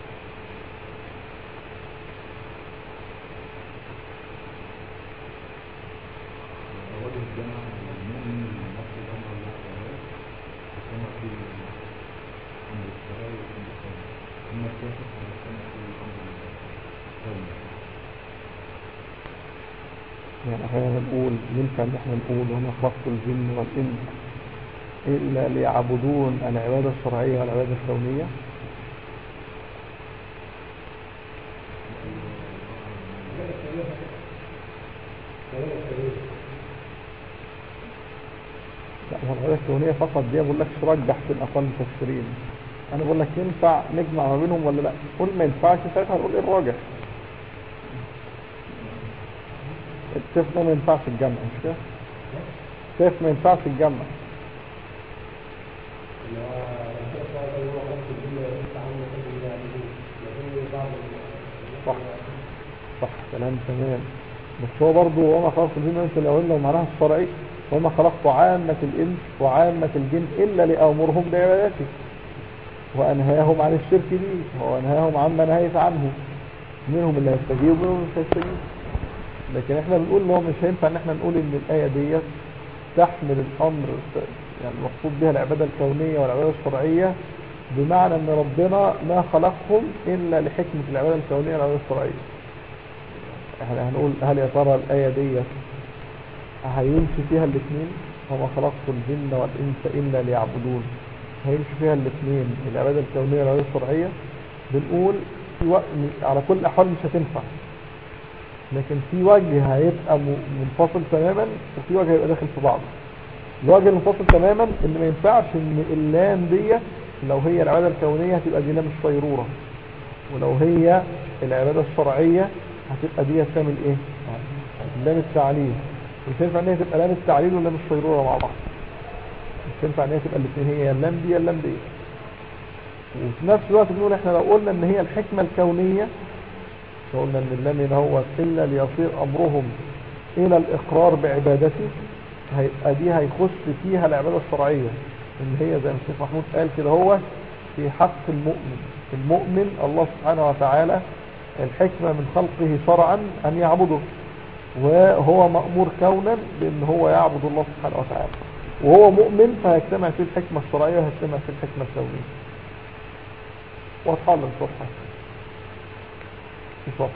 يعني احنا نقول ينفع ان احنا نقول وما خلقت الجن والإنس إلا ليعبدون العبادة الشرعية والعبادة الكونية لا هو العبادة الكونية فقط دي بقول لك رجح في الأقوال المفسرين أنا بقول لك ينفع نجمع ما بينهم ولا لا قول ما ينفعش ساعتها نقول إيه الراجح السيف ده ما ينفعش الجمع مش كده السيف ما ينفعش الجمع صح صح كلام تمام بس هو برضه وما خلقت الجن والانس الا لو معناها الشرعي وما خلقت عامة الانس وعامة الجن الا لامرهم بعبادتي وانهاهم عن الشرك بي وانهاهم عما نهيت عنه منهم اللي هيستجيب ومنهم اللي مش هيستجيب لكن احنا بنقول ان هو مش هينفع ان احنا نقول ان الايه ديت تحمل الامر يعني المقصود بها العباده الكونيه والعباده الشرعيه بمعنى ان ربنا ما خلقهم الا لحكمه العباده الكونيه والعباده الشرعيه احنا هنقول هل يا ترى الايه ديت هيمشي فيها الاثنين وما خلقت الجن والانس الا ليعبدون هيمشي فيها الاثنين العباده الكونيه والعباده الشرعيه بنقول في وقت على كل الاحوال مش هتنفع لكن في وجه هيبقى منفصل تماما وفي وجه هيبقى داخل في بعضه الوجه المنفصل تماما ان ما ينفعش ان اللام ديت لو هي العباده الكونيه هتبقى دي لام الصيروره ولو هي العباده الشرعيه هتبقى دي لام الايه لام التعليل مش ينفع ان هي تبقى لام التعليل ولام الصيروره مع بعض مش ينفع ان هي تبقى الاثنين هي اللام دي اللام دي وفي نفس الوقت بنقول احنا لو قلنا ان هي الحكمه الكونيه قلنا ان اللام هو الا ليصير امرهم الى الاقرار بعبادته هيبقى دي هيخش فيها العباده الشرعيه اللي هي زي ما الشيخ محمود قال كده هو في حق المؤمن المؤمن الله سبحانه وتعالى الحكمه من خلقه شرعا ان يعبده وهو مأمور كونا بان هو يعبد الله سبحانه وتعالى وهو مؤمن فهيجتمع فيه الحكمه الشرعيه وهيجتمع فيه الحكمه الكونيه واضحه ولا مش واضحه صفر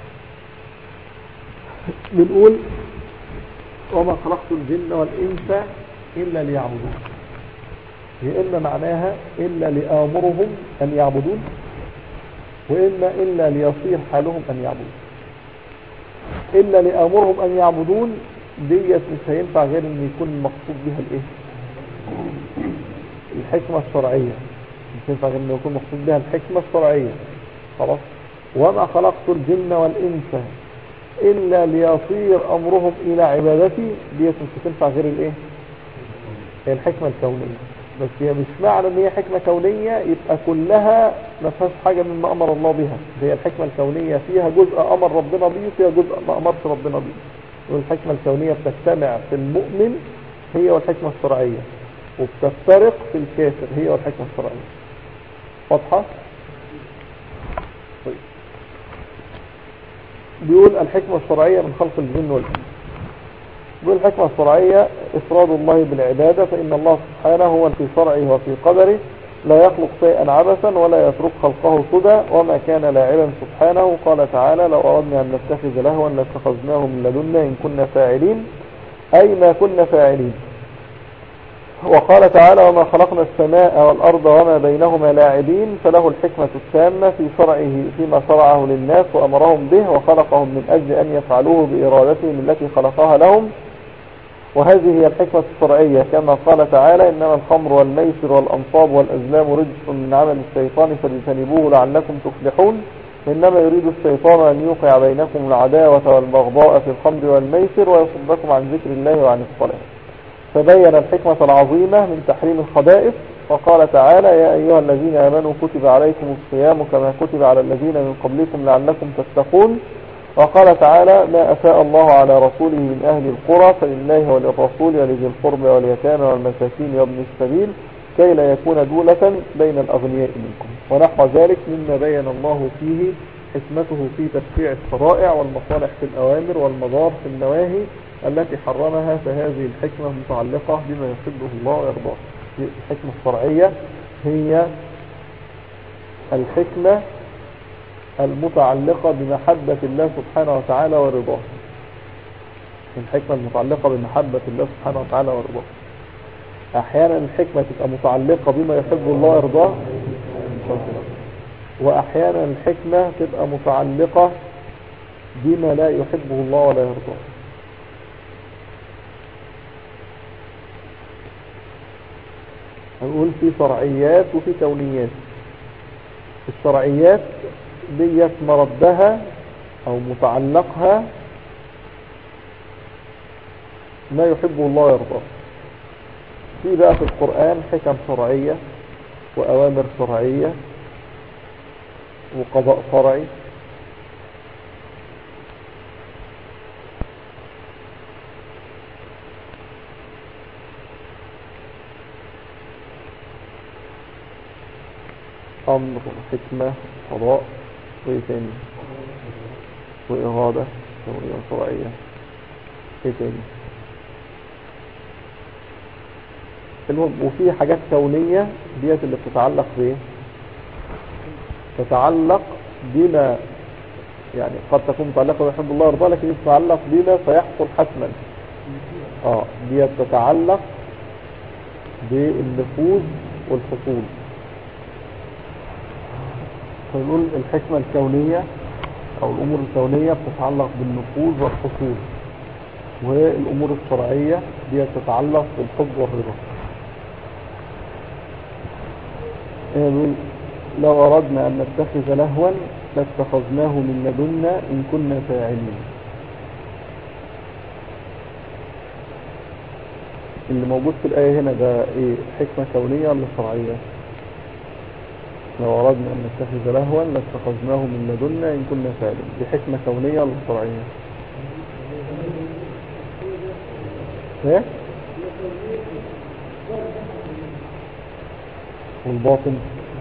بنقول وما خلقت الجن والإنس إلا ليعبدون هي إما معناها إلا لآمرهم أن يعبدون وإما إلا ليصير حالهم أن يعبدون إلا لآمرهم أن يعبدون ديت مش هينفع غير أن يكون المقصود بها الإيه الحكمة الشرعية مش هينفع غير أن يكون مقصود بها الحكمة الشرعية خلاص وما خلقت الجن والإنس إلا ليصير أمرهم إلى عبادتي ديت مش هتنفع غير الإيه هي الحكمة الكونية بس هي مش معنى ان هي حكمة كونية يبقى كلها ما فيهاش حاجة مما امر الله بها هي الحكمة الكونية فيها جزء امر ربنا به وفيها جزء ما امرش ربنا به والحكمة الكونية بتجتمع في المؤمن هي والحكمة الشرعية وبتفترق في الكافر هي والحكمة الشرعية واضحة طيب بيقول الحكمة الشرعية من خلق الجن والإنس بيقول الحكمة الشرعية إفراد الله بالعبادة فإن الله سبحانه هو في شرعه وفي قدره لا يخلق شيئا عبثا ولا يترك خلقه سدى وما كان لاعبا سبحانه قال تعالى لو أردنا أن نتخذ لهوا لاتخذناه من لدنا إن كنا فاعلين أي ما كنا فاعلين وقال تعالى وما خلقنا السماء والأرض وما بينهما لاعبين فله الحكمة التامة في شرعه فيما شرعه للناس وأمرهم به وخلقهم من أجل أن يفعلوه بإرادتهم التي خلقها لهم وهذه هي الحكمة الشرعية كما قال تعالى إنما الخمر والميسر والأنصاب والأزلام رجس من عمل الشيطان فاجتنبوه لعلكم تفلحون إنما يريد الشيطان أن يوقع بينكم العداوة والبغضاء في الخمر والميسر ويصدكم عن ذكر الله وعن الصلاة فبين الحكمة العظيمة من تحريم الخبائث وقال تعالى يا أيها الذين آمنوا كتب عليكم الصيام كما كتب على الذين من قبلكم لعلكم تتقون وقال تعالى ما أفاء الله على رسوله من أهل القرى فلله وللرسول ولذي القرب واليتامى والمساكين وابن السبيل كي لا يكون دولة بين الأغنياء منكم ونحو ذلك مما بين الله فيه حكمته في تشريع الشرائع والمصالح في الأوامر والمضار في النواهي التي حرمها فهذه الحكمة متعلقة بما يحبه الله ويرضاه الحكمة الشرعية هي الحكمة المتعلقة بمحبة الله سبحانه وتعالى ورضاه الحكمة المتعلقة بمحبة الله سبحانه وتعالى ورضاه احيانا الحكمة تبقى متعلقة بما يحب الله ويرضاه واحيانا الحكمة تبقى متعلقة بما لا يحبه الله ولا يرضاه هنقول في شرعيات وفي كونيات الشرعيات ديت مردها او متعلقها ما يحبه الله ويرضاه في بقى في القرآن حكم شرعية وأوامر شرعية وقضاء شرعي أمر حكمة قضاء وإيه تاني وإرادة شرعية إيه تاني المهم وفي حاجات كونية ديت اللي بتتعلق بايه تتعلق بما يعني قد تكون متعلقة بحب الله ويرضى لكن تتعلق بما سيحصل حتما اه ديت تتعلق بالنفوذ والحصول فنقول الحكمة الكونية او الامور الكونية بتتعلق بالنفوذ والحصول والامور الشرعية دي تتعلق بالحب والرضا يقول لو أردنا أن نتخذ لهوا لاتخذناه من لدنا إن كنا فاعلين اللي موجود في الآية هنا ده إيه حكمة كونية ولا شرعية لو أردنا أن نتخذ لهوا لاتخذناه من لدنا إن كنا فاعلين دي حكمة كونية ولا شرعية ايه والباطن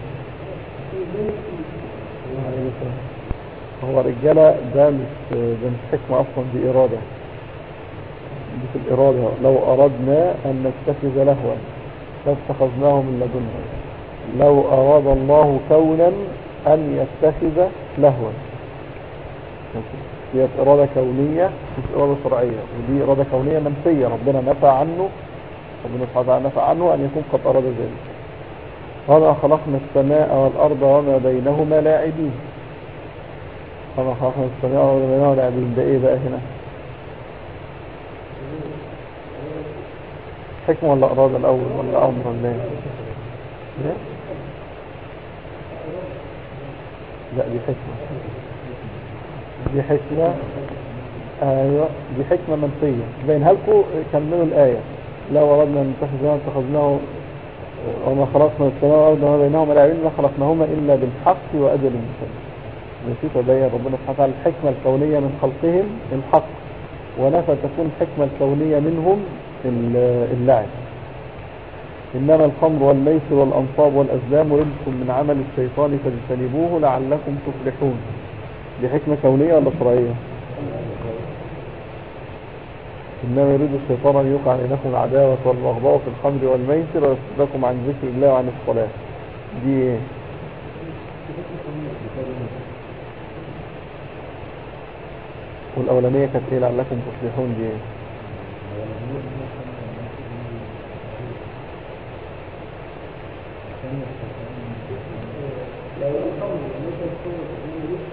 هو رجالة ده مش ده مش حكمة أصلا دي إرادة دي في الإرادة لو أردنا أن نتخذ لهوا لاتخذناه من لدنا لو أراد الله كونا أن يتخذ لهوا هي إرادة كونية مش إرادة شرعية ودي إرادة كونية منفية ربنا نفى عنه ربنا سبحانه وتعالى نفى عنه أن يكون قد أراد ذلك وما خلقنا السماء والأرض وما بينهما لاعبين وما خلقنا السماء وما بينهما لاعبين ده ايه بقى هنا حكمة ولا أراد الأول ولا أمر الله لا لا دي حكمة دي حكمة ايوه دي حكمة منفية بينها لكم كملوا الآية لو أردنا أن نتخذ اتخذناه وما خلقنا السماء والأرض وما بينهما لاعبين ما خلقناهما إلا بالحق وأجل مسمى ماشي فبين ربنا سبحانه وتعالى الحكمة الكونية من خلقهم الحق ونفى تكون الحكمة الكونية منهم اللعب إنما الخمر والميسر والأنصاب والأزلام رجس من عمل الشيطان فاجتنبوه لعلكم تفلحون دي حكمة كونية ولا شرعية إنما يريد الشيطان أن يوقع بينكم العداوة والبغضاء في الخمر والميسر ويصدكم عن ذكر الله وعن الصلاة دي ايه والأولانية كانت ايه لعلكم تفلحون دي ايه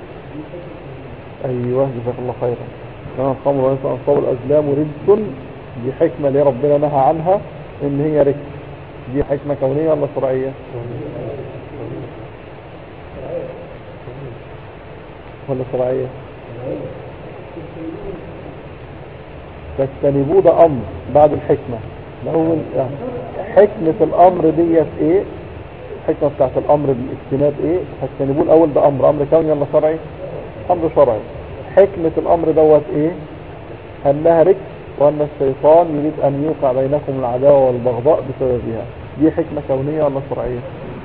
ايوه جزاك الله خيرا كما الخمر والميسر أنصاب الأزلام رجس دي حكمة ليه ربنا نهى عنها ان هي ركس دي حكمة كونية ولا شرعية ولا شرعية فاجتنبوه ده امر بعد الحكمة الاول يعني حكمة الامر ديت ايه الحكمة بتاعت الامر بالاجتناب ايه فاجتنبوه الاول ده امر امر كوني ولا شرعي امر شرعي حكمة الامر دوت ايه انها ركس وان الشيطان يريد ان يوقع بينكم العداوة والبغضاء بسببها دي حكمة كونية ولا شرعية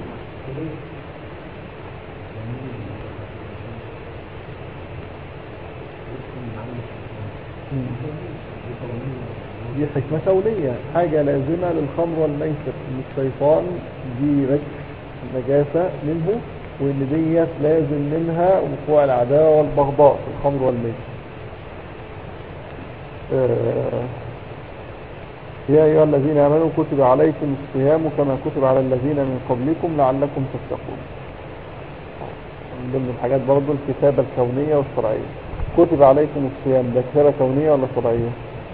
دي حكمة كونية حاجة لازمة للخمر والميسر ان الشيطان دي ركس نجاسة منه وان ديت لازم منها وقوع العداوة والبغضاء في الخمر والميسر آه، يا أيها الذين آمنوا كتب عليكم الصيام كما كتب على الذين من قبلكم لعلكم تتقون من ضمن الحاجات برضو الكتابة الكونية والشرعية كتب عليكم الصيام ده كتابة كونية ولا شرعية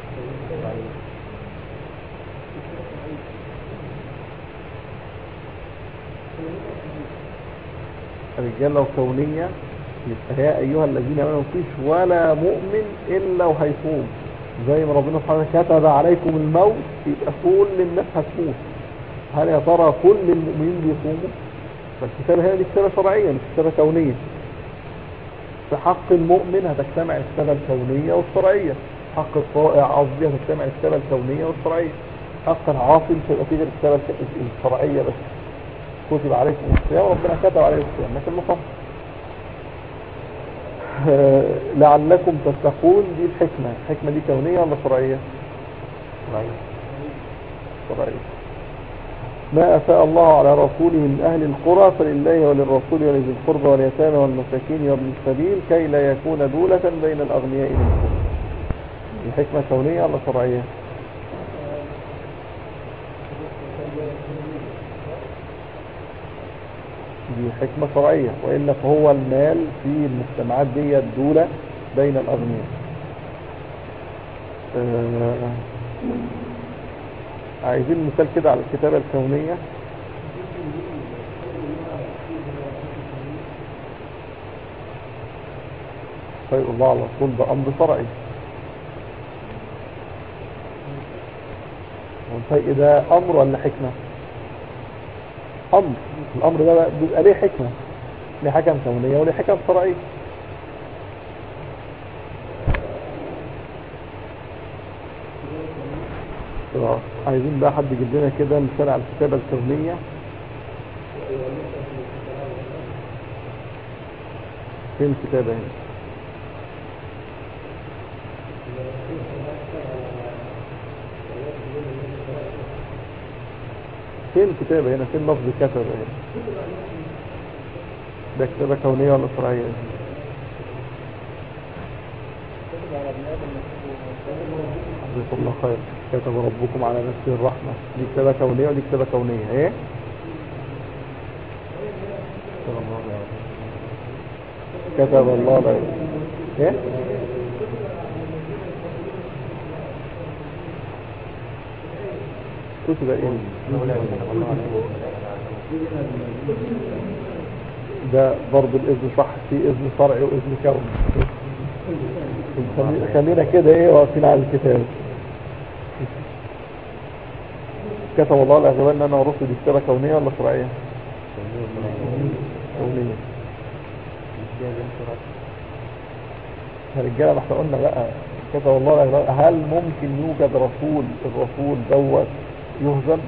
الرجال لو كونية يبقى يا أيها الذين آمنوا مفيش ولا مؤمن إلا وهيصوم زي ما ربنا سبحانه كتب عليكم الموت يبقى كل الناس هتموت هل يا ترى كل المؤمنين بيصوموا فالكتابة هنا دي كتابة شرعية مش كتابة كونية في حق المؤمن هتجتمع الكتابة الكونية والشرعية حق الطائع قصدي هتجتمع الكتابة الكونية والشرعية حق العاصي مش هيبقى فيه غير الكتابة الشرعية بس كتب عليكم الصيام وربنا كتب عليكم الصيام لكن مصر لعلكم تتقون دي الحكمة الحكمة دي كونية ولا شرعية شرعية ما أفاء الله على رسوله من أهل القرى فلله وللرسول ولذي القربى واليتامى والمساكين وابن السبيل كي لا يكون دولة بين الأغنياء منكم الحكمة كونية ولا شرعية دي حكمة شرعية وإلا فهو المال في المجتمعات دي الدولة بين الأغنياء آه عايزين مثال كده على الكتابة الكونية خير الله على طول ده أمر شرعي والفيء ده أمر ولا حكمة أمر الأمر ده بيبقى ليه حكمة ليه حكم كونية وليه حكم شرعية عايزين بقى حد يجيب لنا كده مثال على الكتابة الكونية فين الكتابة هنا فين الكتابة هنا فين لفظ كتب هنا ده كتابة كونية ولا شرعية جزاكم الله خير كتب ربكم على نفسه الرحمة دي كتابة كونية ودي كتابة كونية ايه كتب الله لا ايه كتب ايه ده برضو الاذن صح في اذن شرعي واذن كوني خلي- خلينا كده ايه واقفين على الكتاب كتب الله الاغلبان ان انا ورثت دي كتابه كونيه ولا شرعيه كونيه يا رجاله ما احنا قلنا بقى كتب الله الاغلبان هل ممكن يوجد رسول الرسول دوت يهزم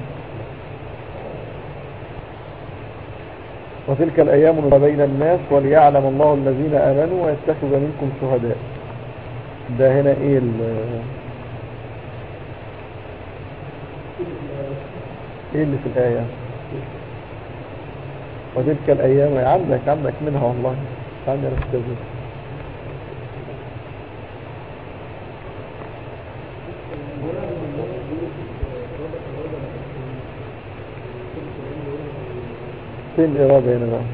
وتلك الأيام ما بين الناس وليعلم الله الذين آمنوا ويتخذ منكم شهداء ده هنا ايه ال ايه اللي في الآية وتلك الأيام عندك عندك منها والله عندنا في التوزيع فين الإرادة هنا بقى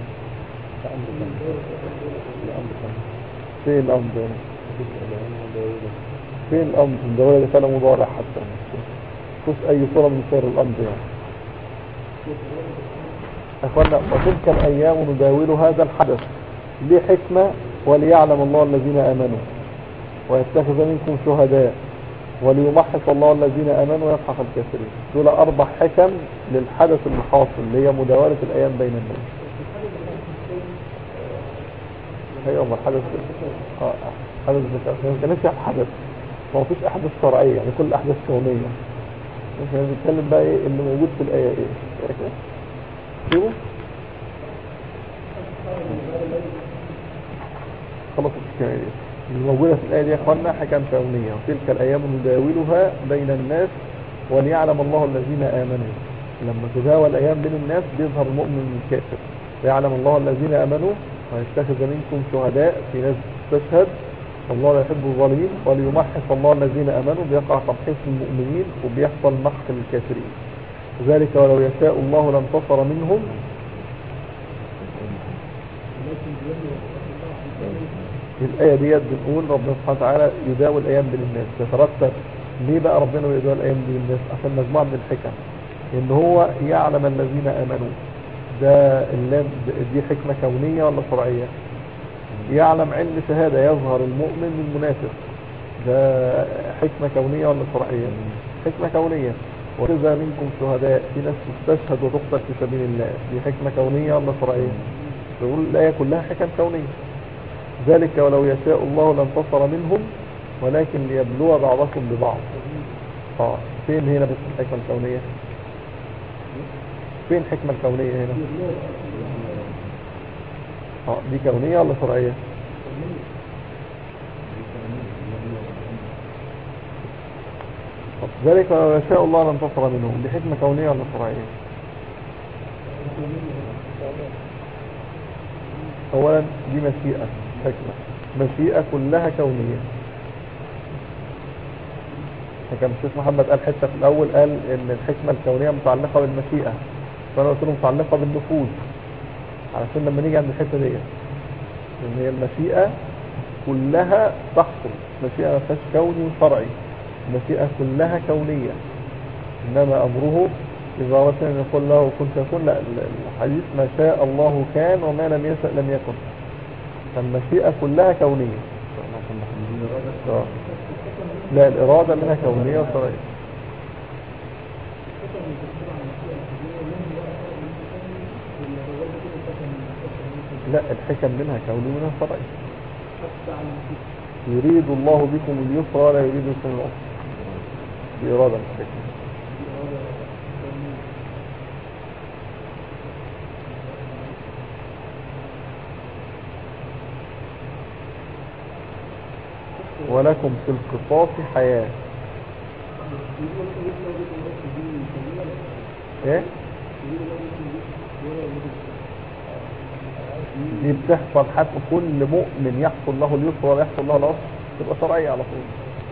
فين الأمر هنا فين الامر ده ده فعل مضارع حتى شوف اي صورة من صور الامر يعني اخوانا وتلك الايام نداول هذا الحدث ليه حكمة وليعلم الله الذين امنوا ويتخذ منكم شهداء وليمحص الله الذين امنوا ويفحق الكافرين دول اربع حكم للحدث اللي حاصل اللي هي مداولة الايام بين الناس هي أمر حدث اه حدث ما كانش حدث ما فيش احداث شرعيه يعني كل احداث كونيه احنا بنتكلم بقى ايه اللي موجود في الايه ايه شوفوا خلاص الحكايه دي اللي موجوده في الايه دي يا اخوانا حكم كونيه وتلك الايام نداولها بين الناس وليعلم الله الذين امنوا لما تداول الايام بين الناس بيظهر المؤمن من الكافر ويعلم الله الذين امنوا ويتخذ منكم شهداء في ناس تشهد الله لا يحب الظالمين وليمحص الله الذين امنوا بيقع تمحيص المؤمنين وبيحصل محق للكافرين ذلك ولو يشاء الله لانتصر منهم الآية ديت بنقول ربنا سبحانه وتعالى يداول الأيام بين الناس يترتب ليه بقى ربنا يداول الأيام بين الناس عشان مجموعة من الحكم إن هو يعلم الذين آمنوا ده اللام دي حكمة كونية ولا شرعية يعلم علم شهادة يظهر المؤمن من المنافق ده حكمة كونية ولا شرعية حكمة كونية وإذا منكم شهداء في ناس تستشهد وتقتل في سبيل الله دي حكمة كونية ولا شرعية يقول الآية كلها حكم كونية ذلك ولو يشاء الله لانتصر منهم ولكن ليبلو بعضكم ببعض اه فين هنا بس الحكمة الكونية فين الحكمة الكونية هنا اه دي كونية ولا شرعية طب ذلك لو يشاء الله لانتصر منهم دي حكمة كونية ولا شرعية اولا دي مشيئة حكمة مشيئة كلها كونية كان الشيخ محمد قال حتة في الاول قال ان الحكمة الكونية متعلقة بالمشيئة فانا قلت له متعلقة بالنفوذ علشان لما نيجي عند الحتة دي ان هي المشيئة كلها تحصل مشيئة ما فيهاش كوني وشرعي المشيئة كلها كونية انما امره اذا اراد ان يقول له كن فيكون لا الحديث ما شاء الله كان وما لم يشاء لم يكن فالمشيئة كلها كونية آه. لا الإرادة منها كونية وشرعية لا الحكم منها كوني ومنها شرعي يريد الله بكم اليسر ولا يريد بكم العسر دي إرادة من الحكم ولكم في القصاص حياة ايه دي بتحصل حتى كل مؤمن يحصل له اليسر ولا يحصل له العسر تبقى شرعية على طول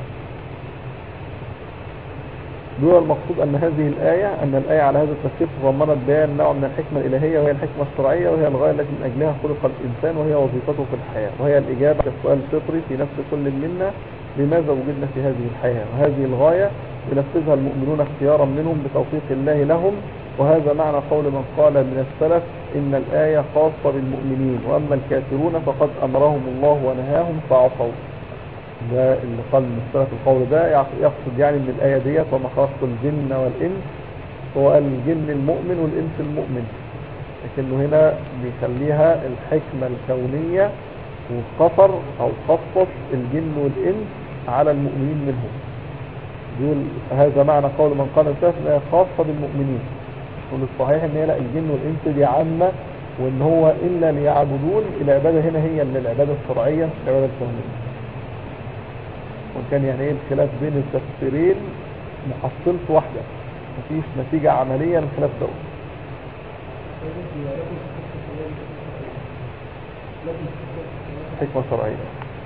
دول المقصود أن هذه الآية أن الآية على هذا التفسير تضمنت بيان نوع من الحكمة الإلهية وهي الحكمة الشرعية وهي الغاية التي من أجلها خلق الإنسان وهي وظيفته في الحياة وهي الإجابة على السؤال الفطري في نفس كل منا لماذا وجدنا في هذه الحياة وهذه الغاية ينفذها المؤمنون اختيارا منهم بتوفيق الله لهم وهذا معنى قول من قال من السلف إن الآية خاصة بالمؤمنين وأما الكافرون فقد أمرهم الله ونهاهم فعصوا ده اللي قال من السلف القول ده يقصد يعني من الآية ديت وما خاص الجن والإنس هو قال الجن المؤمن والإنس المؤمن لكنه هنا بيخليها الحكمة الكونية وقصر أو خصص الجن والإنس على المؤمنين منهم دول هذا معنى قول من قال السلف انها خاصة بالمؤمنين والصحيح ان هي لا الجن والإنس دي عامة وان هو إلا ليعبدون العبادة هنا هي اللي العبادة الشرعية العبادة الكونية وكان يعني ايه الخلاف بين التفسيرين محصلته واحدة مفيش نتيجة عملية للخلاف ده حكمة شرعية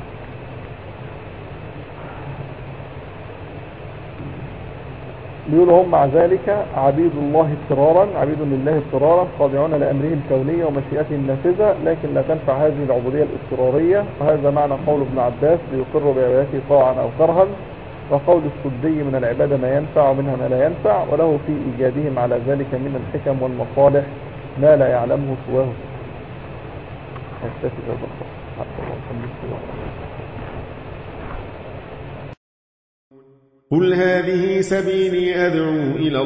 بيقولوا هم مع ذلك عبيد الله اضطرارا عبيد لله اضطرارا خاضعون لأمره الكونية ومشيئته النافذة لكن لا تنفع هذه العبودية الاضطرارية وهذا معنى قول ابن عباس ليقر بعبادته طاعا أو كرها وقول السدي من العبادة ما ينفع ومنها ما لا ينفع وله في إيجادهم على ذلك من الحكم والمصالح ما لا يعلمه سواه هكتفي بهذا القدر. حتى الله يخليك الله. قل هذه سبيلي أدعو إلى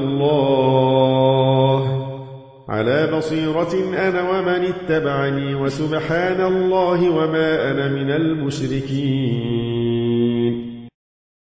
الله على بصيرة أنا ومن اتبعني وسبحان الله وما أنا من المشركين